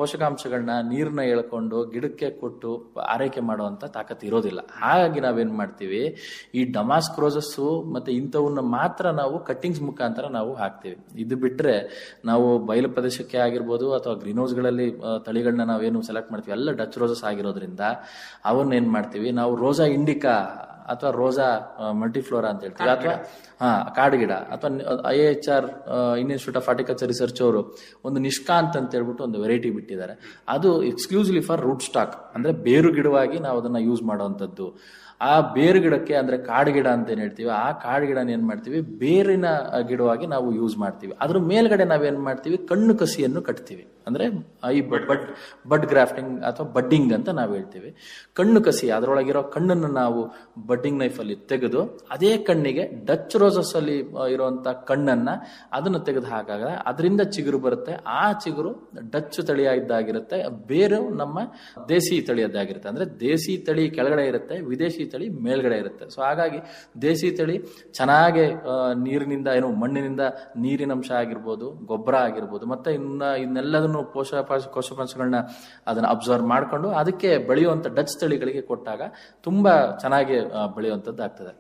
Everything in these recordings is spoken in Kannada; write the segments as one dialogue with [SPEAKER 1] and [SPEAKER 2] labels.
[SPEAKER 1] ಪೋಷಕಾಂಶಗಳನ್ನ ನೀರನ್ನ ಎಳ್ಕೊಂಡು ಗಿಡಕ್ಕೆ ಕೊಟ್ಟು ಆರೈಕೆ ಮಾಡುವಂತ ತಾಕತ್ತು ಇರೋದಿಲ್ಲ ಹಾಗಾಗಿ ನಾವೇನ್ ಮಾಡ್ತೀವಿ ಈ ಡಮಾಸ್ಕ್ರೋಸಸ್ ಮತ್ತೆ ಇಂಥವನ್ನ ಮಾತ್ರ ನಾವು ಕಟ್ಟಿಂಗ್ಸ್ ಮುಖಾಂತರ ನಾವು ಹಾಕ್ತೀವಿ ಇದು ಬಿಟ್ರೆ ನಾವು ಬಯಲು ಪ್ರದೇಶಕ್ಕೆ ಆಗಿರ್ಬೋದು ಅಥವಾ ಗ್ರೀನ್ ಹೌಸ್ಗಳಲ್ಲಿ ತಳಿಗಳನ್ನ ನಾವೇನು ಸೆಲೆಕ್ಟ್ ಮಾಡ್ತೀವಿ ಎಲ್ಲ ಡಚ್ ರೋಸಸ್ ಆಗಿರೋದ್ರಿಂದ ಅವನ್ನ ಏನ್ ಮಾಡ್ತೀವಿ ನಾವು ರೋಸಾ ಇಂಡಿಕಾ ಅಥವಾ ರೋಸಾ ಮಲ್ಟಿಫ್ಲೋರಾ ಅಂತ ಹೇಳ್ತೀವಿ ಅಥವಾ ಹಾ ಕಾಡುಗಿಡ ಅಥವಾ I H R Institute of Horticulture Research ಅವರು ಒಂದು ನಿಷ್ಕಾಂತ್ ಅಂತ ಹೇಳ್ಬಿಟ್ಟು ಒಂದು ವೆರೈಟಿ ಬಿಟ್ಟಿದ್ದಾರೆ ಅದು ಎಕ್ಸ್ಕ್ಲೂಸಿವ್ಲಿ ಫಾರ್ ರೂಟ್ ಸ್ಟಾಕ್ ಅಂದ್ರೆ ಬೇರು ಗಿಡವಾಗಿ ನಾವು ಅದನ್ನ ಯೂಸ್ ಮಾಡುವಂಥದ್ದು ಆ ಬೇರು ಗಿಡಕ್ಕೆ ಅಂದ್ರೆ ಕಾಡು ಗಿಡ ಅಂತ ಏನ್ ಹೇಳ್ತೀವಿ ಆ ಕಾಡು ಗಿಡನ ಏನ್ ಮಾಡ್ತೀವಿ ಬೇರಿನ ಗಿಡವಾಗಿ ನಾವು ಯೂಸ್ ಮಾಡ್ತೀವಿ ಅದ್ರ ಮೇಲ್ಗಡೆ ನಾವೇನ್ ಮಾಡ್ತೀವಿ ಕಣ್ಣು ಕಸಿಯನ್ನು ಕಟ್ತೀವಿ ಅಂದ್ರೆ ಈ ಬಡ್ ಬಡ್ ಗ್ರಾಫ್ಟಿಂಗ್ ಅಥವಾ ಬಡ್ಡಿಂಗ್ ಅಂತ ನಾವು ಹೇಳ್ತೀವಿ ಕಣ್ಣು ಕಸಿ ಅದರೊಳಗಿರೋ ಕಣ್ಣನ್ನು ನಾವು ಬಡ್ಡಿಂಗ್ ನೈಫ್ ಅಲ್ಲಿ ತೆಗೆದು ಅದೇ ಕಣ್ಣಿಗೆ ಡಚ್ ರೋಸಸ್ ಅಲ್ಲಿ ಇರುವಂತ ಕಣ್ಣನ್ನ ಅದನ್ನ ತೆಗೆದು ಹಾಕಾಗ ಅದರಿಂದ ಚಿಗುರು ಬರುತ್ತೆ ಆ ಚಿಗುರು ಡಚ್ ತಳಿಯಾಗಿದ್ದಾಗಿರುತ್ತೆ ಬೇರು ನಮ್ಮ ದೇಸಿ ತಳಿಯದ್ದಾಗಿರುತ್ತೆ ಅಂದ್ರೆ ದೇಸಿ ತಳಿ ಕೆಳಗಡೆ ಇರುತ್ತೆ ವಿದೇಶಿ ತಳಿ ಮೇಲ್ಗಡೆ ಇರುತ್ತೆ ಸೊ ಹಾಗಾಗಿ ದೇಸಿ ತಳಿ ಚೆನ್ನಾಗಿ ನೀರಿನಿಂದ ಏನು ಮಣ್ಣಿನಿಂದ ನೀರಿನಂಶ ಆಗಿರ್ಬೋದು ಗೊಬ್ಬರ ಆಗಿರ್ಬೋದು ಮತ್ತೆ ಇನ್ನ ಇನ್ನೆಲ್ಲದನ್ನು ಪೋಷಕ ಕೋಶಪಾಂಶಗಳನ್ನ ಅದನ್ನ ಅಬ್ಸರ್ವ್ ಮಾಡ್ಕೊಂಡು ಅದಕ್ಕೆ ಬೆಳೆಯುವಂತ ಡಚ್ ತಳಿಗಳಿಗೆ ಕೊಟ್ಟಾಗ ತುಂಬಾ ಚೆನ್ನಾಗಿ ಬೆಳೆಯುವಂತದ್ದು ಆಗ್ತದೆ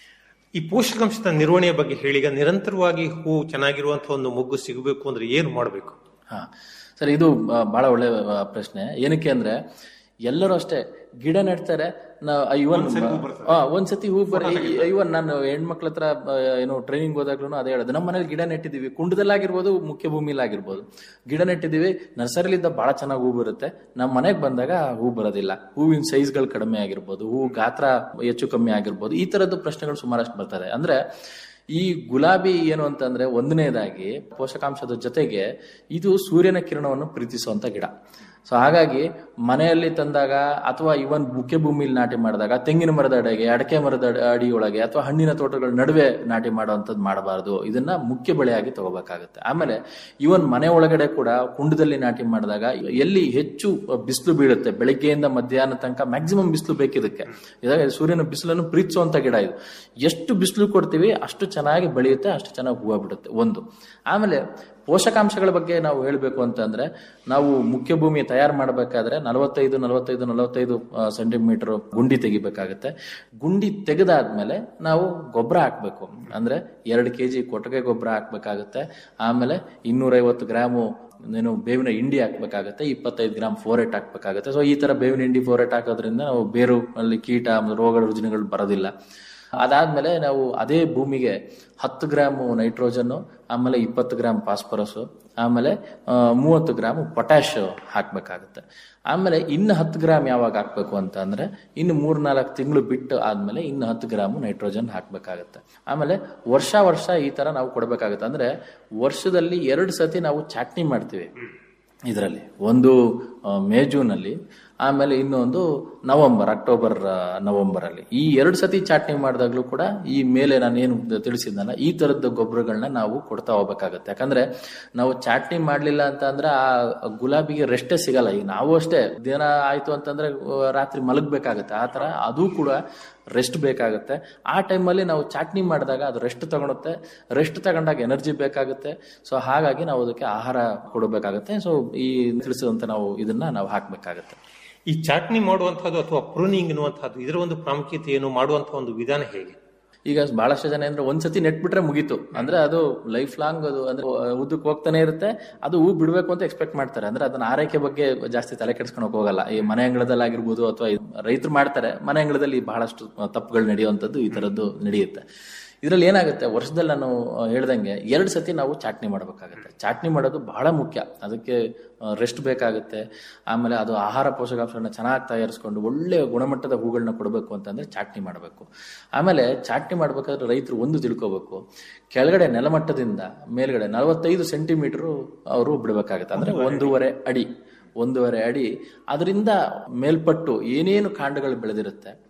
[SPEAKER 2] ಈ ಪೋಷಕಾಂಶದ ನಿರ್ವಹಣೆಯ ಬಗ್ಗೆ ಹೇಳಿ ಈಗ ನಿರಂತರವಾಗಿ ಹೂ ಚೆನ್ನಾಗಿರುವಂತಹ ಒಂದು ಮೊಗ್ಗು ಸಿಗಬೇಕು ಅಂದ್ರೆ ಏನು ಮಾಡಬೇಕು
[SPEAKER 1] ಹಾ ಸರ್ ಇದು ಬಹಳ ಒಳ್ಳೆ ಪ್ರಶ್ನೆ ಏನಕ್ಕೆ ಅಂದ್ರೆ ಎಲ್ಲರೂ ಅಷ್ಟೇ ಗಿಡ ನೆಡ್ತಾರೆ ಇವನ್ ಒಂದ್ಸತಿ ಹೂ ಬರ ಇವನ್ ನಾನು ಹೆಣ್ಮಕ್ಳ ಹತ್ರ ಏನು ಟ್ರೈನಿಂಗ್ ಹೋದಾಗ್ಲೂ ಅದೇ ಹೇಳೋದು ನಮ್ಮ ಮನೇಲಿ ಗಿಡ ನೆಟ್ಟಿದೀವಿ ಕುಂಡದಲ್ಲಾಗಿರ್ಬೋದು ಮುಖ್ಯ ಭೂಮಿಲಾಗಿರ್ಬೋದು ಗಿಡ ನೆಟ್ಟಿದೀವಿ ನರ್ಸರಿಲಿದ್ದ ಬಹಳ ಚೆನ್ನಾಗಿ ಹೂ ಬರುತ್ತೆ ನಮ್ಮ ಮನೆಗೆ ಬಂದಾಗ ಹೂ ಬರೋದಿಲ್ಲ ಹೂವಿನ ಸೈಜ್ಗಳು ಕಡಿಮೆ ಆಗಿರ್ಬೋದು ಹೂ ಗಾತ್ರ ಹೆಚ್ಚು ಕಮ್ಮಿ ಆಗಿರ್ಬೋದು ಈ ತರದ್ದು ಪ್ರಶ್ನೆಗಳು ಸುಮಾರಷ್ಟು ಬರ್ತದೆ ಅಂದ್ರೆ ಈ ಗುಲಾಬಿ ಏನು ಅಂತಂದ್ರೆ ಒಂದನೇದಾಗಿ ಪೋಷಕಾಂಶದ ಜೊತೆಗೆ ಇದು ಸೂರ್ಯನ ಕಿರಣವನ್ನು ಪ್ರೀತಿಸುವಂತ ಗಿಡ ಸೊ ಹಾಗಾಗಿ ಮನೆಯಲ್ಲಿ ತಂದಾಗ ಅಥವಾ ಇವನ್ ಮುಖ್ಯ ಭೂಮಿಲಿ ನಾಟಿ ಮಾಡಿದಾಗ ತೆಂಗಿನ ಮರದ ಅಡೆಗೆ ಅಡಕೆ ಮರದ ಅಡಿಯೊಳಗೆ ಅಥವಾ ಹಣ್ಣಿನ ತೋಟಗಳ ನಡುವೆ ನಾಟಿ ಮಾಡುವಂಥದ್ದು ಮಾಡಬಾರದು ಇದನ್ನ ಮುಖ್ಯ ಬೆಳೆಯಾಗಿ ತಗೋಬೇಕಾಗುತ್ತೆ ಆಮೇಲೆ ಇವನ್ ಮನೆ ಒಳಗಡೆ ಕೂಡ ಕುಂಡದಲ್ಲಿ ನಾಟಿ ಮಾಡಿದಾಗ ಎಲ್ಲಿ ಹೆಚ್ಚು ಬಿಸಿಲು ಬೀಳುತ್ತೆ ಬೆಳಿಗ್ಗೆಯಿಂದ ಮಧ್ಯಾಹ್ನ ತನಕ ಮ್ಯಾಕ್ಸಿಮಮ್ ಬಿಸಿಲು ಬೇಕಿದಕ್ಕೆ ಇದಾಗ ಸೂರ್ಯನ ಬಿಸಿಲನ್ನು ಪ್ರೀತಿಸುವಂತ ಗಿಡ ಇದು ಎಷ್ಟು ಬಿಸಿಲು ಕೊಡ್ತೀವಿ ಅಷ್ಟು ಚೆನ್ನಾಗಿ ಬೆಳೆಯುತ್ತೆ ಅಷ್ಟು ಚೆನ್ನಾಗಿ ಹೂವು ಬಿಡುತ್ತೆ ಒಂದು ಆಮೇಲೆ ಪೋಷಕಾಂಶಗಳ ಬಗ್ಗೆ ನಾವು ಹೇಳಬೇಕು ಅಂತಂದ್ರೆ ನಾವು ಮುಖ್ಯ ಭೂಮಿ ತಯಾರು ಮಾಡಬೇಕಾದ್ರೆ ನಲವತ್ತೈದು ನಲವತ್ತೈದು ನಲವತ್ತೈದು ಸೆಂಟಿಮೀಟರ್ ಗುಂಡಿ ತೆಗಿಬೇಕಾಗತ್ತೆ ಗುಂಡಿ ತೆಗೆದಾದ್ಮೇಲೆ ನಾವು ಗೊಬ್ಬರ ಹಾಕ್ಬೇಕು ಅಂದ್ರೆ ಎರಡು ಕೆ ಜಿ ಕೊಟ್ಟಿಗೆ ಗೊಬ್ಬರ ಹಾಕ್ಬೇಕಾಗತ್ತೆ ಆಮೇಲೆ ಇನ್ನೂರೈವತ್ತು ಗ್ರಾಮು ಏನು ಬೇವಿನ ಹಿಂಡಿ ಹಾಕ್ಬೇಕಾಗತ್ತೆ ಇಪ್ಪತ್ತೈದು ಗ್ರಾಮ್ ಫೋರೆಟ್ ಹಾಕ್ಬೇಕಾಗತ್ತೆ ಸೊ ಈ ತರ ಬೇವಿನ ಹಿಂಡಿ ಫೋರೆಟ್ ಹಾಕೋದ್ರಿಂದ ನಾವು ಬೇರು ಅಲ್ಲಿ ಕೀಟ ರೋಗ ರುಜಿನಗಳು ಬರೋದಿಲ್ಲ ಅದಾದ್ಮೇಲೆ ನಾವು ಅದೇ ಭೂಮಿಗೆ ಹತ್ತು ಗ್ರಾಮ್ ನೈಟ್ರೋಜನ್ ಆಮೇಲೆ ಇಪ್ಪತ್ತು ಗ್ರಾಮ್ ಫಾಸ್ಫರಸ್ ಆಮೇಲೆ ಮೂವತ್ತು ಗ್ರಾಮ್ ಪೊಟ್ಯಾಶ್ ಹಾಕ್ಬೇಕಾಗುತ್ತೆ ಆಮೇಲೆ ಇನ್ನು ಹತ್ತು ಗ್ರಾಮ್ ಯಾವಾಗ ಹಾಕ್ಬೇಕು ಅಂತ ಅಂದ್ರೆ ಇನ್ನು ಮೂರ್ನಾಲ್ಕು ತಿಂಗಳು ಬಿಟ್ಟು ಆದ್ಮೇಲೆ ಇನ್ನು ಹತ್ತು ಗ್ರಾಮ್ ನೈಟ್ರೋಜನ್ ಹಾಕ್ಬೇಕಾಗತ್ತೆ ಆಮೇಲೆ ವರ್ಷ ವರ್ಷ ಈ ತರ ನಾವು ಕೊಡ್ಬೇಕಾಗತ್ತೆ ಅಂದ್ರೆ ವರ್ಷದಲ್ಲಿ ಎರಡು ಸತಿ ನಾವು ಚಾಟ್ನಿ ಮಾಡ್ತೀವಿ ಇದರಲ್ಲಿ ಒಂದು ಮೇ ಜೂನ್ ಅಲ್ಲಿ ಆಮೇಲೆ ಇನ್ನೊಂದು ನವೆಂಬರ್ ಅಕ್ಟೋಬರ್ ನವೆಂಬರ್ ಅಲ್ಲಿ ಈ ಎರಡು ಸತಿ ಚಾಟ್ನಿ ಮಾಡಿದಾಗ್ಲೂ ಕೂಡ ಈ ಮೇಲೆ ನಾನು ಏನು ತಿಳಿಸಿದ್ನಲ್ಲ ಈ ತರದ ಗೊಬ್ಬರಗಳನ್ನ ನಾವು ಕೊಡ್ತಾ ಹೋಗ್ಬೇಕಾಗತ್ತೆ ಯಾಕಂದ್ರೆ ನಾವು ಚಾಟ್ನಿ ಮಾಡ್ಲಿಲ್ಲ ಅಂತ ಅಂದ್ರೆ ಆ ಗುಲಾಬಿಗೆ ರೆಸ್ಟೇ ಸಿಗಲ್ಲ ಈಗ ನಾವು ಅಷ್ಟೇ ದಿನ ಆಯ್ತು ಅಂತಂದ್ರೆ ರಾತ್ರಿ ಮಲಗ್ಬೇಕಾಗತ್ತೆ ಆ ತರ ಅದು ಕೂಡ ರೆಸ್ಟ್ ಬೇಕಾಗುತ್ತೆ ಆ ಟೈಮಲ್ಲಿ ನಾವು ಚಾಟ್ನಿ ಮಾಡಿದಾಗ ಅದು ರೆಸ್ಟ್ ತಗೊಳುತ್ತೆ ರೆಸ್ಟ್ ತಗೊಂಡಾಗ ಎನರ್ಜಿ ಬೇಕಾಗುತ್ತೆ ಸೊ ಹಾಗಾಗಿ ನಾವು ಅದಕ್ಕೆ ಆಹಾರ ಕೊಡಬೇಕಾಗುತ್ತೆ ಸೊ ಈ ತಿಳಿಸಿದಂತ ನಾವು ಇದನ್ನ ನಾವು ಹಾಕ್ಬೇಕಾಗತ್ತೆ
[SPEAKER 2] ಈ ಚಾಟ್ನಿ ಮಾಡುವಂತಹದ್ದು ಅಥವಾ ಪ್ರೂನಿಂಗ್ ಎನ್ನುವಂತಹದ್ದು ಇದರ ಒಂದು ಪ್ರಾಮುಖ್ಯತೆ ಏನು ಮಾಡುವಂತಹ ಒಂದು ವಿಧಾನ ಹೇಗೆ
[SPEAKER 1] ಈಗ ಬಹಳಷ್ಟು ಜನ ಅಂದ್ರೆ ಒಂದ್ಸತಿ ನೆಟ್ ಬಿಟ್ರೆ ಮುಗೀತು ಅಂದ್ರೆ ಅದು ಲೈಫ್ ಲಾಂಗ್ ಅದು ಅಂದ್ರೆ ಉದ್ದಕ್ಕೆ ಹೋಗ್ತಾನೆ ಇರುತ್ತೆ ಅದು ಹೂ ಬಿಡ್ಬೇಕು ಅಂತ ಎಕ್ಸ್ಪೆಕ್ಟ್ ಮಾಡ್ತಾರೆ ಅಂದ್ರೆ ಅದನ್ನ ಆರೈಕೆ ಬಗ್ಗೆ ಜಾಸ್ತಿ ತಲೆ ಕೆಡಿಸ್ಕೊಳಕ್ ಹೋಗಲ್ಲ ಈ ಮನೆ ಅಂಗಳದಲ್ಲಿ ಆಗಿರ್ಬೋದು ಅಥವಾ ರೈತರು ಮಾಡ್ತಾರೆ ಮನೆ ಅಂಗಳದಲ್ಲಿ ಬಹಳಷ್ಟು ತಪ್ಪುಗಳು ನಡೆಯುವಂಥದ್ದು ಈ ತರದ್ದು ನಡೆಯುತ್ತೆ ಇದರಲ್ಲಿ ಏನಾಗುತ್ತೆ ವರ್ಷದಲ್ಲಿ ನಾನು ಹೇಳ್ದಂಗೆ ಎರಡು ಸತಿ ನಾವು ಚಾಟ್ನಿ ಮಾಡಬೇಕಾಗುತ್ತೆ ಚಾಟ್ನಿ ಮಾಡೋದು ಬಹಳ ಮುಖ್ಯ ಅದಕ್ಕೆ ರೆಸ್ಟ್ ಬೇಕಾಗುತ್ತೆ ಆಮೇಲೆ ಅದು ಆಹಾರ ಪೋಷಕಾಂಶಗಳನ್ನ ಚೆನ್ನಾಗಿ ತಯಾರಿಸ್ಕೊಂಡು ಒಳ್ಳೆ ಗುಣಮಟ್ಟದ ಹೂಗಳನ್ನ ಕೊಡಬೇಕು ಅಂತಂದ್ರೆ ಚಾಟ್ನಿ ಮಾಡಬೇಕು ಆಮೇಲೆ ಚಾಟ್ನಿ ಮಾಡ್ಬೇಕಾದ್ರೆ ರೈತರು ಒಂದು ತಿಳ್ಕೋಬೇಕು ಕೆಳಗಡೆ ನೆಲಮಟ್ಟದಿಂದ ಮೇಲ್ಗಡೆ ನಲವತ್ತೈದು ಸೆಂಟಿಮೀಟರ್ ಅವರು ಬಿಡಬೇಕಾಗುತ್ತೆ ಅಂದ್ರೆ ಒಂದೂವರೆ ಅಡಿ ಒಂದೂವರೆ ಅಡಿ ಅದರಿಂದ ಮೇಲ್ಪಟ್ಟು ಏನೇನು ಕಾಂಡಗಳು ಬೆಳೆದಿರುತ್ತೆ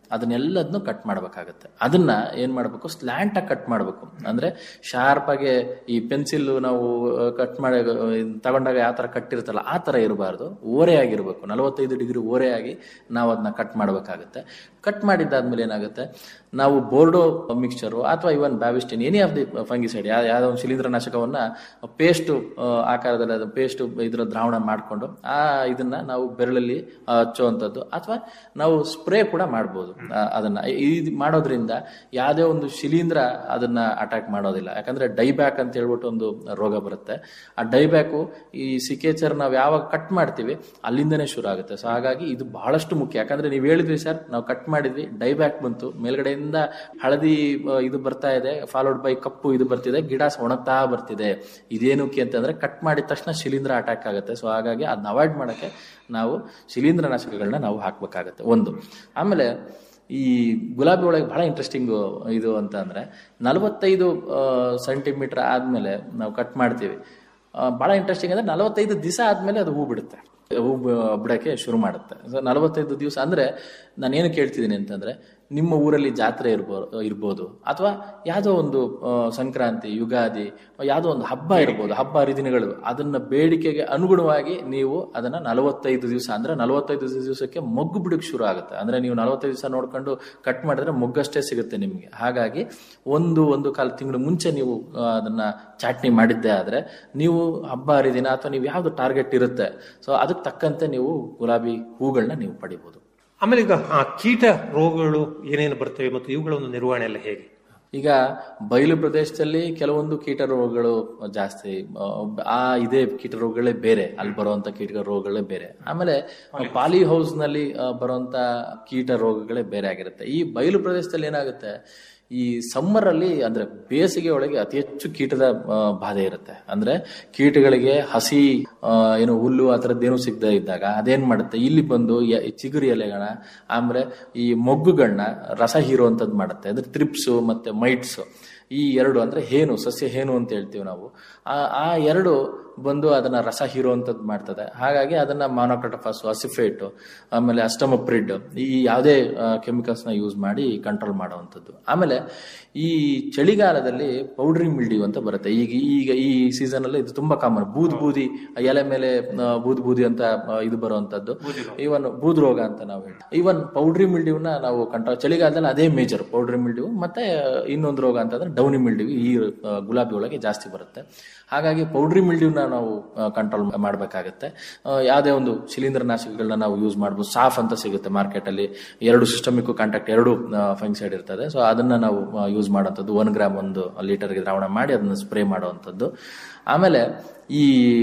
[SPEAKER 1] ಅದನ್ನೆಲ್ಲದನ್ನು ಕಟ್ ಮಾಡ್ಬೇಕಾಗತ್ತೆ ಅದನ್ನ ಏನ್ ಮಾಡ್ಬೇಕು ಸ್ಲ್ಯಾಂಟ್ ಆಗಿ ಕಟ್ ಮಾಡ್ಬೇಕು ಅಂದ್ರೆ ಶಾರ್ಪ್ ಆಗಿ ಈ ಪೆನ್ಸಿಲ್ ನಾವು ಕಟ್ ಮಾಡಿ ತಗೊಂಡಾಗ ಯಾವ ತರ ಕಟ್ಟಿರ್ತಲ್ಲ ಆ ತರ ಇರಬಾರ್ದು ಓರೆ ಆಗಿರ್ಬೇಕು ನಲವತ್ತೈದು ಡಿಗ್ರಿ ಓರೆ ಆಗಿ ನಾವು ಅದನ್ನ ಕಟ್ ಮಾಡ್ಬೇಕಾಗತ್ತೆ ಕಟ್ ಮಾಡಿದ್ದಾದ್ಮೇಲೆ ಏನಾಗುತ್ತೆ ನಾವು ಬೋರ್ಡೋ ಮಿಕ್ಸ್ಚರು ಅಥವಾ even Bavistin any of the fungicide ಯಾವ್ದೋ ಒಂದು ಶಿಲೀಂಧ್ರನಾಶಕವನ್ನ ಪೇಸ್ಟ್ ಆಕಾರದಲ್ಲಿ ಅದು ಪೇಸ್ಟ್ ಇದ್ರ ದ್ರಾವಣ ಮಾಡಿಕೊಂಡು ಆ ಇದನ್ನ ನಾವು ಬೆರಳಲ್ಲಿ ಹಚ್ಚುವಂಥದ್ದು ಅಥವಾ ನಾವು ಸ್ಪ್ರೇ ಕೂಡ ಮಾಡ್ಬೋದು ಆ, ಅದನ್ನ ಇದು ಮಾಡೋದ್ರಿಂದ ಯಾವುದೇ ಒಂದು ಶಿಲೀಂಧ್ರ ಅದನ್ನ ಅಟ್ಯಾಕ್ ಮಾಡೋದಿಲ್ಲ ಯಾಕಂದ್ರೆ ಡೈಬ್ಯಾಕ್ ಅಂತ ಹೇಳ್ಬಿಟ್ಟು ಒಂದು ರೋಗ ಬರುತ್ತೆ ಆ ಡೈಬ್ಯಾಕು ಈ ಸಿಕೇಚರ್ ನಾವು ಯಾವಾಗ ಕಟ್ ಮಾಡ್ತೀವಿ ಅಲ್ಲಿಂದನೇ ಶುರು ಆಗುತ್ತೆ ಸೊ ಹಾಗಾಗಿ ಇದು ಬಹಳಷ್ಟು ಮುಖ್ಯ ಯಾಕಂದ್ರೆ ನೀವು ಹೇಳಿದ್ವಿ ಸರ್ ನಾವು ಕಟ್ ಮಾಡಿದ್ವಿ ಡೈಬ್ಯಾಕ್ ಬಂತು ಮೇಲ್ಗಡೆಯಿಂದ ಹಳದಿ ಆ, ಇದು ಬರ್ತಾ ಇದೆ ಫಾಲೋಡ್ ಬೈ ಕಪ್ಪು ಇದು ಬರ್ತಿದೆ ಗಿಡ ಒಣಗ್ತಾ ಬರ್ತಿದೆ ಇದೇನಕ್ಕೆ ಅಂತಂದ್ರೆ ಕಟ್ ಮಾಡಿದ ತಕ್ಷಣ ಶಿಲೀಂಧ್ರ ಅಟ್ಯಾಕ್ ಆಗುತ್ತೆ ಸೊ ಹಾಗಾಗಿ ಅದನ್ನ ಅವಾಯ್ಡ್ ಮಾಡಕ್ಕೆ ನಾವು ಶಿಲೀಂಧ್ರನಾಶಕಗಳನ್ನ ನಾವು ಹಾಕ್ಬೇಕಾಗತ್ತೆ ಒಂದು ಆಮೇಲೆ ಈ ಗುಲಾಬಿ ಒಳಗೆ ಬಹಳ ಇಂಟ್ರೆಸ್ಟಿಂಗ್ ಇದು ಅಂತ ಅಂದ್ರೆ ನಲವತ್ತೈದು ಸೆಂಟಿಮೀಟರ್ ಆದ್ಮೇಲೆ ನಾವು ಕಟ್ ಮಾಡ್ತೀವಿ ಆ, ಬಹಳ ಇಂಟ್ರೆಸ್ಟಿಂಗ್ ಅಂದ್ರೆ ನಲವತ್ತೈದು ದಿವಸ ಆದ್ಮೇಲೆ ಅದು ಹೂ ಬಿಡುತ್ತೆ ಹೂ ಬ- ಬಿಡಕ್ಕೆ ಶುರು ಮಾಡುತ್ತೆ ಸೊ ನಲವತ್ತೈದು ದಿವಸ ಅಂದ್ರೆ ನಾನು ಏನು ಕೇಳ್ತಿದ್ದೀನಿ ಅಂತಂದ್ರೆ ನಿಮ್ಮ ಊರಲ್ಲಿ ಜಾತ್ರೆ ಇರ್ಬೋ ಇರ್ಬೋದು ಅಥವಾ ಯಾವುದೋ ಒಂದು ಆ, ಸಂಕ್ರಾಂತಿ ಯುಗಾದಿ ಯಾವುದೋ ಒಂದು ಹಬ್ಬ ಇರ್ಬೋದು ಹಬ್ಬ ಹರಿದಿನಗಳು ಅದನ್ನ ಬೇಡಿಕೆಗೆ ಅನುಗುಣವಾಗಿ ನೀವು ಅದನ್ನ ನಲವತ್ತೈದು ದಿವಸ ಅಂದ್ರೆ ನಲವತ್ತೈದು ದಿವಸಕ್ಕೆ ಮೊಗ್ಗು ಬಿಡಕ್ಕೆ ಶುರು ಆಗುತ್ತೆ ಅಂದ್ರೆ ನೀವು ನಲವತ್ತೈದು ದಿವಸ ನೋಡ್ಕೊಂಡು ಕಟ್ ಮಾಡಿದ್ರೆ ಮೊಗ್ಗಷ್ಟೇ ಸಿಗುತ್ತೆ ನಿಮಗೆ ಹಾಗಾಗಿ ಒಂದು ಒಂದು ಕಾಲ ತಿಂಗಳು ಮುಂಚೆ ನೀವು ಆ, ಅದನ್ನ ಚಾಟ್ನಿ ಮಾಡಿದ್ದೆ ಆದ್ರೆ ನೀವು ಹಬ್ಬ ಹರಿದಿನ ಅಥವಾ ನೀವು ಯಾವ್ದು ಟಾರ್ಗೆಟ್ ಇರುತ್ತೆ ಸೊ ಅದಕ್ಕೆ ತಕ್ಕಂತೆ ನೀವು ಗುಲಾಬಿ ಹೂಗಳನ್ನ ನೀವು ಪಡಿಬಹುದು
[SPEAKER 2] ಆಮೇಲೆ ಈಗ ಆ ಕೀಟ ರೋಗಗಳು ಏನೇನು ಬರ್ತವೆ ಮತ್ತು ಇವುಗಳ ಒಂದು ನಿರ್ವಹಣೆ ಎಲ್ಲ ಹೇಗೆ
[SPEAKER 1] ಈಗ ಬಯಲು ಪ್ರದೇಶದಲ್ಲಿ ಕೆಲವೊಂದು ಕೀಟ ರೋಗಗಳು ಜಾಸ್ತಿ ಆ, ಆ ಇದೇ ಕೀಟ ರೋಗಗಳೇ ಬೇರೆ ಅಲ್ಲಿ ಬರುವಂತ ಕೀಟ ರೋಗಗಳೇ ಬೇರೆ ಆಮೇಲೆ ಪಾಲಿ ಹೌಸ್ ನಲ್ಲಿ ಆ, ಬರುವಂತ ಕೀಟ ರೋಗಗಳೇ ಬೇರೆ ಆಗಿರುತ್ತೆ ಈ ಬಯಲು ಪ್ರದೇಶದಲ್ಲಿ ಏನಾಗುತ್ತೆ ಈ ಸಮ್ಮರ್ ಅಲ್ಲಿ ಅಂದ್ರೆ ಬೇಸಿಗೆ ಒಳಗೆ ಅತಿ ಹೆಚ್ಚು ಕೀಟದ ಆ, ಬಾಧೆ ಇರುತ್ತೆ ಅಂದ್ರೆ ಕೀಟಗಳಿಗೆ ಹಸಿ ಆ, ಏನು ಹುಲ್ಲು ಆ ಥರದ್ದೇನು ಸಿಗದೆ ಇದ್ದಾಗ ಅದೇನ್ ಮಾಡುತ್ತೆ ಇಲ್ಲಿ ಬಂದು ಯ- ಚಿಗುರಿ ಎಲೆಗಳ ಆಮೇಲೆ ಈ ಮೊಗ್ಗುಗಳನ್ನ ರಸ ಹೀರುವಂಥದ್ದು ಮಾಡುತ್ತೆ ಅಂದ್ರೆ ತ್ರಿಪ್ಸು ಮತ್ತೆ ಮೈಟ್ಸ್ ಈ ಎರಡು ಅಂದ್ರೆ ಹೇನು ಸಸ್ಯ ಹೇನು ಅಂತ ಹೇಳ್ತೀವಿ ನಾವು ಆ ಆ ಎರಡು ಬಂದು ಅದನ್ನ ರಸ ಹೀರುವಂಥದ್ದು ಮಾಡ್ತದೆ ಹಾಗಾಗಿ ಅದನ್ನ ಮಾನೋಕ್ರಟಫಾಸ್ ಅಸಿಫೇಟ್ ಆಮೇಲೆ ಅಸ್ಟಮಪ್ರಿಡ್ ಈ ಯಾವುದೇ ಕೆಮಿಕಲ್ಸ್ ನ ಯೂಸ್ ಮಾಡಿ ಕಂಟ್ರೋಲ್ ಮಾಡುವಂಥದ್ದು ಆಮೇಲೆ ಈ ಚಳಿಗಾಲದಲ್ಲಿ ಪೌಡ್ರಿ ಮಿಲ್ಡಿವ್ ಅಂತ ಬರುತ್ತೆ ಈಗ ಈಗ ಈ ಸೀಸನ್ ಅಲ್ಲಿ ಇದು ತುಂಬಾ ಕಾಮನ್ ಬೂದ್ ಬೂದಿ ಎಲೆ ಮೇಲೆ ಆ, ಬೂದ್ ಬೂದಿ ಅಂತ ಆ, ಇದು ಬರುವಂತದ್ದು ಇವನ್ ಬೂದ್ ರೋಗ ಅಂತ ನಾವು ಹೇಳ್ತೀವಿ ಇವನ್ ಪೌಡ್ರಿ ಮಿಲ್ಡಿವ್ ನ ನಾವು ಕಂಟ್ರೋಲ್ ಚಳಿಗಾಲದಲ್ಲಿ ಅದೇ ಮೇಜರ್ ಪೌಡ್ರಿ ಮಿಲ್ಡಿವ್ ಮತ್ತೆ ಇನ್ನೊಂದು ರೋಗ ಅಂತಂದ್ರೆ ಡೌನಿ ಮಿಲ್ಡಿವ್ ಈ ಆ, ಗುಲಾಬಿ ಒಳಗೆ ಜಾಸ್ತಿ ಬರುತ್ತೆ ಹಾಗಾಗಿ ಪೌಡ್ರಿ ಮಿಲ್ಡಿವ್ನ ನಾವು ಕಂಟ್ರೋಲ್ ಮಾಡಬೇಕಾಗತ್ತೆ ಯಾವುದೇ ಒಂದು ಶಿಲೀಂಧ್ರನಾಶಕಗಳನ್ನ ನಾವು ಯೂಸ್ ಮಾಡ್ಬೋದು ಸಾಫ್ ಅಂತ ಸಿಗುತ್ತೆ ಮಾರ್ಕೆಟ್ ಅಲ್ಲಿ ಎರಡು ಸಿಸ್ಟಮಿಕ್ ಕಾಂಟ್ಯಾಕ್ಟ್ ಎರಡು ಫಂಗ್ಸೈಡ್ ಇರ್ತದೆ ಸೊ ಅದನ್ನ ನಾವು ಯೂಸ್ ಮಾಡುವಂಥದ್ದು ಒನ್ ಗ್ರಾಮ್ ಒಂದು ಲೀಟರ್ಗೆ ದ್ರಾವಣ ಮಾಡಿ ಅದನ್ನ ಸ್ಪ್ರೇ ಮಾಡುವಂಥದ್ದು ಆಮೇಲೆ ಈ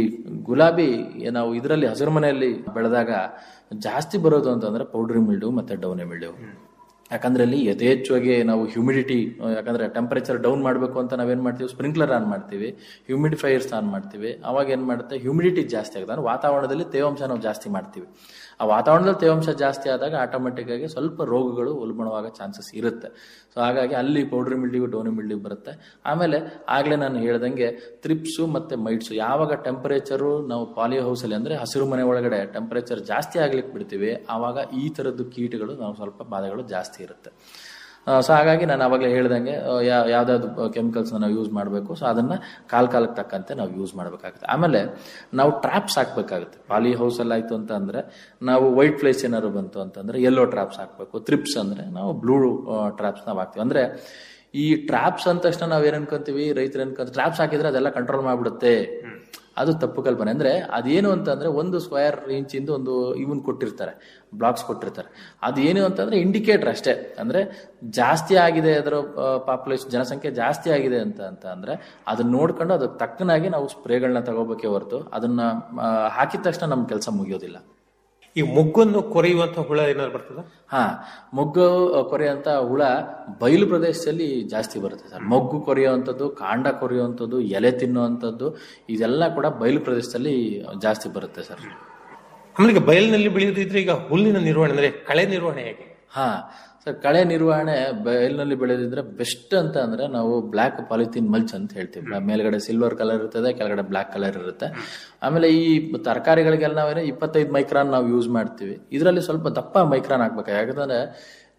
[SPEAKER 1] ಗುಲಾಬಿ ನಾವು ಇದರಲ್ಲಿ ಹಸಿರು ಮನೆಯಲ್ಲಿ ಬೆಳೆದಾಗ ಜಾಸ್ತಿ ಬರೋದು ಅಂತಂದ್ರೆ ಪೌಡ್ರಿ ಮಿಲ್ಡು ಮತ್ತೆ ಡೌನಿ ಮಿಲ್ಡು ಯಾಕಂದ್ರೆ ಅಲ್ಲಿ ಯಥೇಚ್ಛವಾಗಿ ನಾವು ಹ್ಯೂಮಿಡಿಟಿ ಯಾಕಂದ್ರೆ ಟೆಂಪರೇಚರ್ ಡೌನ್ ಮಾಡಬೇಕು ಅಂತ ನಾವೇನ್ ಮಾಡ್ತೀವಿ ಸ್ಪ್ರಿಂಕ್ಲರ್ ಆನ್ ಮಾಡ್ತೀವಿ ಹ್ಯೂಮಿಡಿಫೈಯರ್ಸ್ ಆನ್ ಮಾಡ್ತೀವಿ ಅವಾಗ ಏನ್ ಮಾಡುತ್ತೆ ಹ್ಯೂಮಿಡಿಟಿ ಜಾಸ್ತಿ ಆಗುತ್ತೆ ಅಂದ್ರೆ ವಾತಾವರಣದಲ್ಲಿ ತೇವಾಂಶ ನಾವು ಜಾಸ್ತಿ ಮಾಡ್ತೀವಿ ಆ ವಾತಾವರಣದಲ್ಲಿ ತೇವಾಂಶ ಜಾಸ್ತಿ ಆದಾಗ ಆಟೋಮೆಟಿಕ್ ಆಗಿ ಸ್ವಲ್ಪ ರೋಗಗಳು ಉಲ್ಬಣವಾಗ ಚಾನ್ಸಸ್ ಇರುತ್ತೆ ಸೊ ಹಾಗಾಗಿ ಅಲ್ಲಿ ಪೌಡ್ರಿ ಮಿಲ್ಡಿವ್ ಡೌನಿ ಮಿಲ್ಡಿವ್ ಬರುತ್ತೆ ಆಮೇಲೆ ಆಗ್ಲೇ ನಾನು ಹೇಳ್ದಂಗೆ ತ್ರಿಪ್ಸು ಮತ್ತೆ ಮೈಟ್ಸು ಯಾವಾಗ ಟೆಂಪರೇಚರು ನಾವು ಪಾಲಿ ಹೌಸಲ್ಲಿ ಅಂದ್ರೆ ಹಸಿರು ಮನೆ ಒಳಗಡೆ ಟೆಂಪರೇಚರ್ ಜಾಸ್ತಿ ಆಗ್ಲಿಕ್ಕೆ ಬಿಡ್ತೀವಿ ಆವಾಗ ಈ ತರದ್ದು ಕೀಟಗಳು ನಾವು ಸ್ವಲ್ಪ ಬಾಧೆಗಳು ಜಾಸ್ತಿ ಇರುತ್ತೆ ಸೊ ಹಾಗಾಗಿ ನಾನು ಅವಾಗಲೇ ಹೇಳ್ದಂಗೆ ಯಾವ್ದಾದ್ರು ಕೆಮಿಕಲ್ಸ್ ನಾವು ಯೂಸ್ ಮಾಡಬೇಕು ಸೊ ಅದನ್ನ ಕಾಲ ಕಾಲಕ್ಕೆ ತಕ್ಕಂತೆ ನಾವು ಯೂಸ್ ಮಾಡಬೇಕಾಗುತ್ತೆ ಆಮೇಲೆ ನಾವು ಟ್ರಾಪ್ಸ್ ಹಾಕ್ಬೇಕಾಗುತ್ತೆ ಪಾಲಿ ಹೌಸ್ ಅಲ್ಲಿ ಆಯ್ತು ಅಂತ ಅಂದ್ರೆ ನಾವು ವೈಟ್ ಫ್ಲೇಸ್ ಏನಾದ್ರು ಬಂತು ಅಂತಂದ್ರೆ ಯೆಲ್ಲೋ ಟ್ರಾಪ್ಸ್ ಹಾಕ್ಬೇಕು ತ್ರಿಪ್ಸ್ ಅಂದ್ರೆ ನಾವು ಬ್ಲೂ ಟ್ರಾಪ್ಸ್ ನಾವು ಹಾಕ್ತೀವಿ ಅಂದ್ರೆ ಈ ಟ್ರಾಪ್ಸ್ ಅಂದ ತಕ್ಷಣ ನಾವ್ ಏನ್ ಅನ್ಕೊಂತೀವಿ ರೈತರು ಅನ್ಕೊಂತ ಟ್ರಾಪ್ಸ್ ಹಾಕಿದ್ರೆ ಅದೆಲ್ಲ ಕಂಟ್ರೋಲ್ ಮಾಡ್ಬಿಡುತ್ತೆ ಅದು ತಪ್ಪು ಕಲ್ಪನೆ ಅಂದ್ರೆ ಅದೇನು ಅಂತಂದ್ರೆ ಒಂದು ಸ್ಕ್ವೇರ್ ಇಂಚ್ ಇಂದ ಒಂದು ಇವನ್ ಕೊಟ್ಟಿರ್ತಾರೆ ಬ್ಲಾಕ್ಸ್ ಕೊಟ್ಟಿರ್ತಾರೆ ಅದೇನು ಅಂತಂದ್ರೆ ಇಂಡಿಕೇಟರ್ ಅಷ್ಟೇ ಅಂದ್ರೆ ಜಾಸ್ತಿ ಆಗಿದೆ ಅದರ ಪಾಪ್ಯುಲೇಷನ್ ಜನಸಂಖ್ಯೆ ಜಾಸ್ತಿ ಆಗಿದೆ ಅಂತ ಅಂತ ಅಂದ್ರೆ ಅದನ್ನ ನೋಡ್ಕೊಂಡು ಅದಕ್ಕೆ ತಕ್ಕನಾಗಿ ನಾವು ಸ್ಪ್ರೇಗಳನ್ನ ತಗೋಬೇಕೇ ಹೊರತು ಅದನ್ನ ಆ, ಹಾಕಿದ ತಕ್ಷಣ ನಮ್ ಕೆಲಸ ಮುಗಿಯೋದಿಲ್ಲ
[SPEAKER 2] ಈ ಮೊಗ್ಗನ್ನು ಕೊರೆಯುವಂತ ಹುಳ ಏನಾದ್ರು ಬರ್ತದ
[SPEAKER 1] ಹಾ ಮೊಗ್ಗು ಕೊರೆಯುವಂತ ಹುಳ ಬಯಲು ಪ್ರದೇಶದಲ್ಲಿ ಜಾಸ್ತಿ ಬರುತ್ತೆ ಸರ್ ಮೊಗ್ಗು ಕೊರೆಯುವಂಥದ್ದು ಕಾಂಡ ಕೊರೆಯುವಂಥದ್ದು ಎಲೆ ತಿನ್ನುವಂಥದ್ದು ಇದೆಲ್ಲ ಕೂಡ ಬಯಲು ಪ್ರದೇಶದಲ್ಲಿ ಜಾಸ್ತಿ ಬರುತ್ತೆ ಸರ್
[SPEAKER 2] ಆಮೇಲೆ ಈಗ ಬಯಲಿನಲ್ಲಿ ಬೆಳೆಯೋದಿದ್ರೆ ಈಗ ಹುಲ್ಲಿನ ನಿರ್ವಹಣೆ ಅಂದ್ರೆ ಕಳೆ ನಿರ್ವಹಣೆ ಹೇಗೆ
[SPEAKER 1] ಹಾ ಸರ್ ಕಳೆ ನಿರ್ವಹಣೆ ಬಯಲಿನಲ್ಲಿ ಬೆಳೆದಿದ್ರೆ ಬೆಸ್ಟ್ ಅಂತ ಅಂದ್ರೆ ನಾವು ಬ್ಲಾಕ್ ಪಾಲಿಥಿನ್ ಮಲ್ಚ್ ಅಂತ ಹೇಳ್ತೀವಿ ಮೇಲ್ಗಡೆ ಸಿಲ್ವರ್ ಕಲರ್ ಇರ್ತದೆ ಕೆಳಗಡೆ ಬ್ಲಾಕ್ ಕಲರ್ ಇರುತ್ತೆ ಆಮೇಲೆ ಈ ತರಕಾರಿಗಳಿಗೆಲ್ಲ ನಾವೇನು ಇಪ್ಪತ್ತೈದು ಮೈಕ್ರಾನ್ ನಾವು ಯೂಸ್ ಮಾಡ್ತೀವಿ ಇದರಲ್ಲಿ ಸ್ವಲ್ಪ ದಪ್ಪ ಮೈಕ್ರಾನ್ ಹಾಕ್ಬೇಕು ಯಾಕಂದ್ರೆ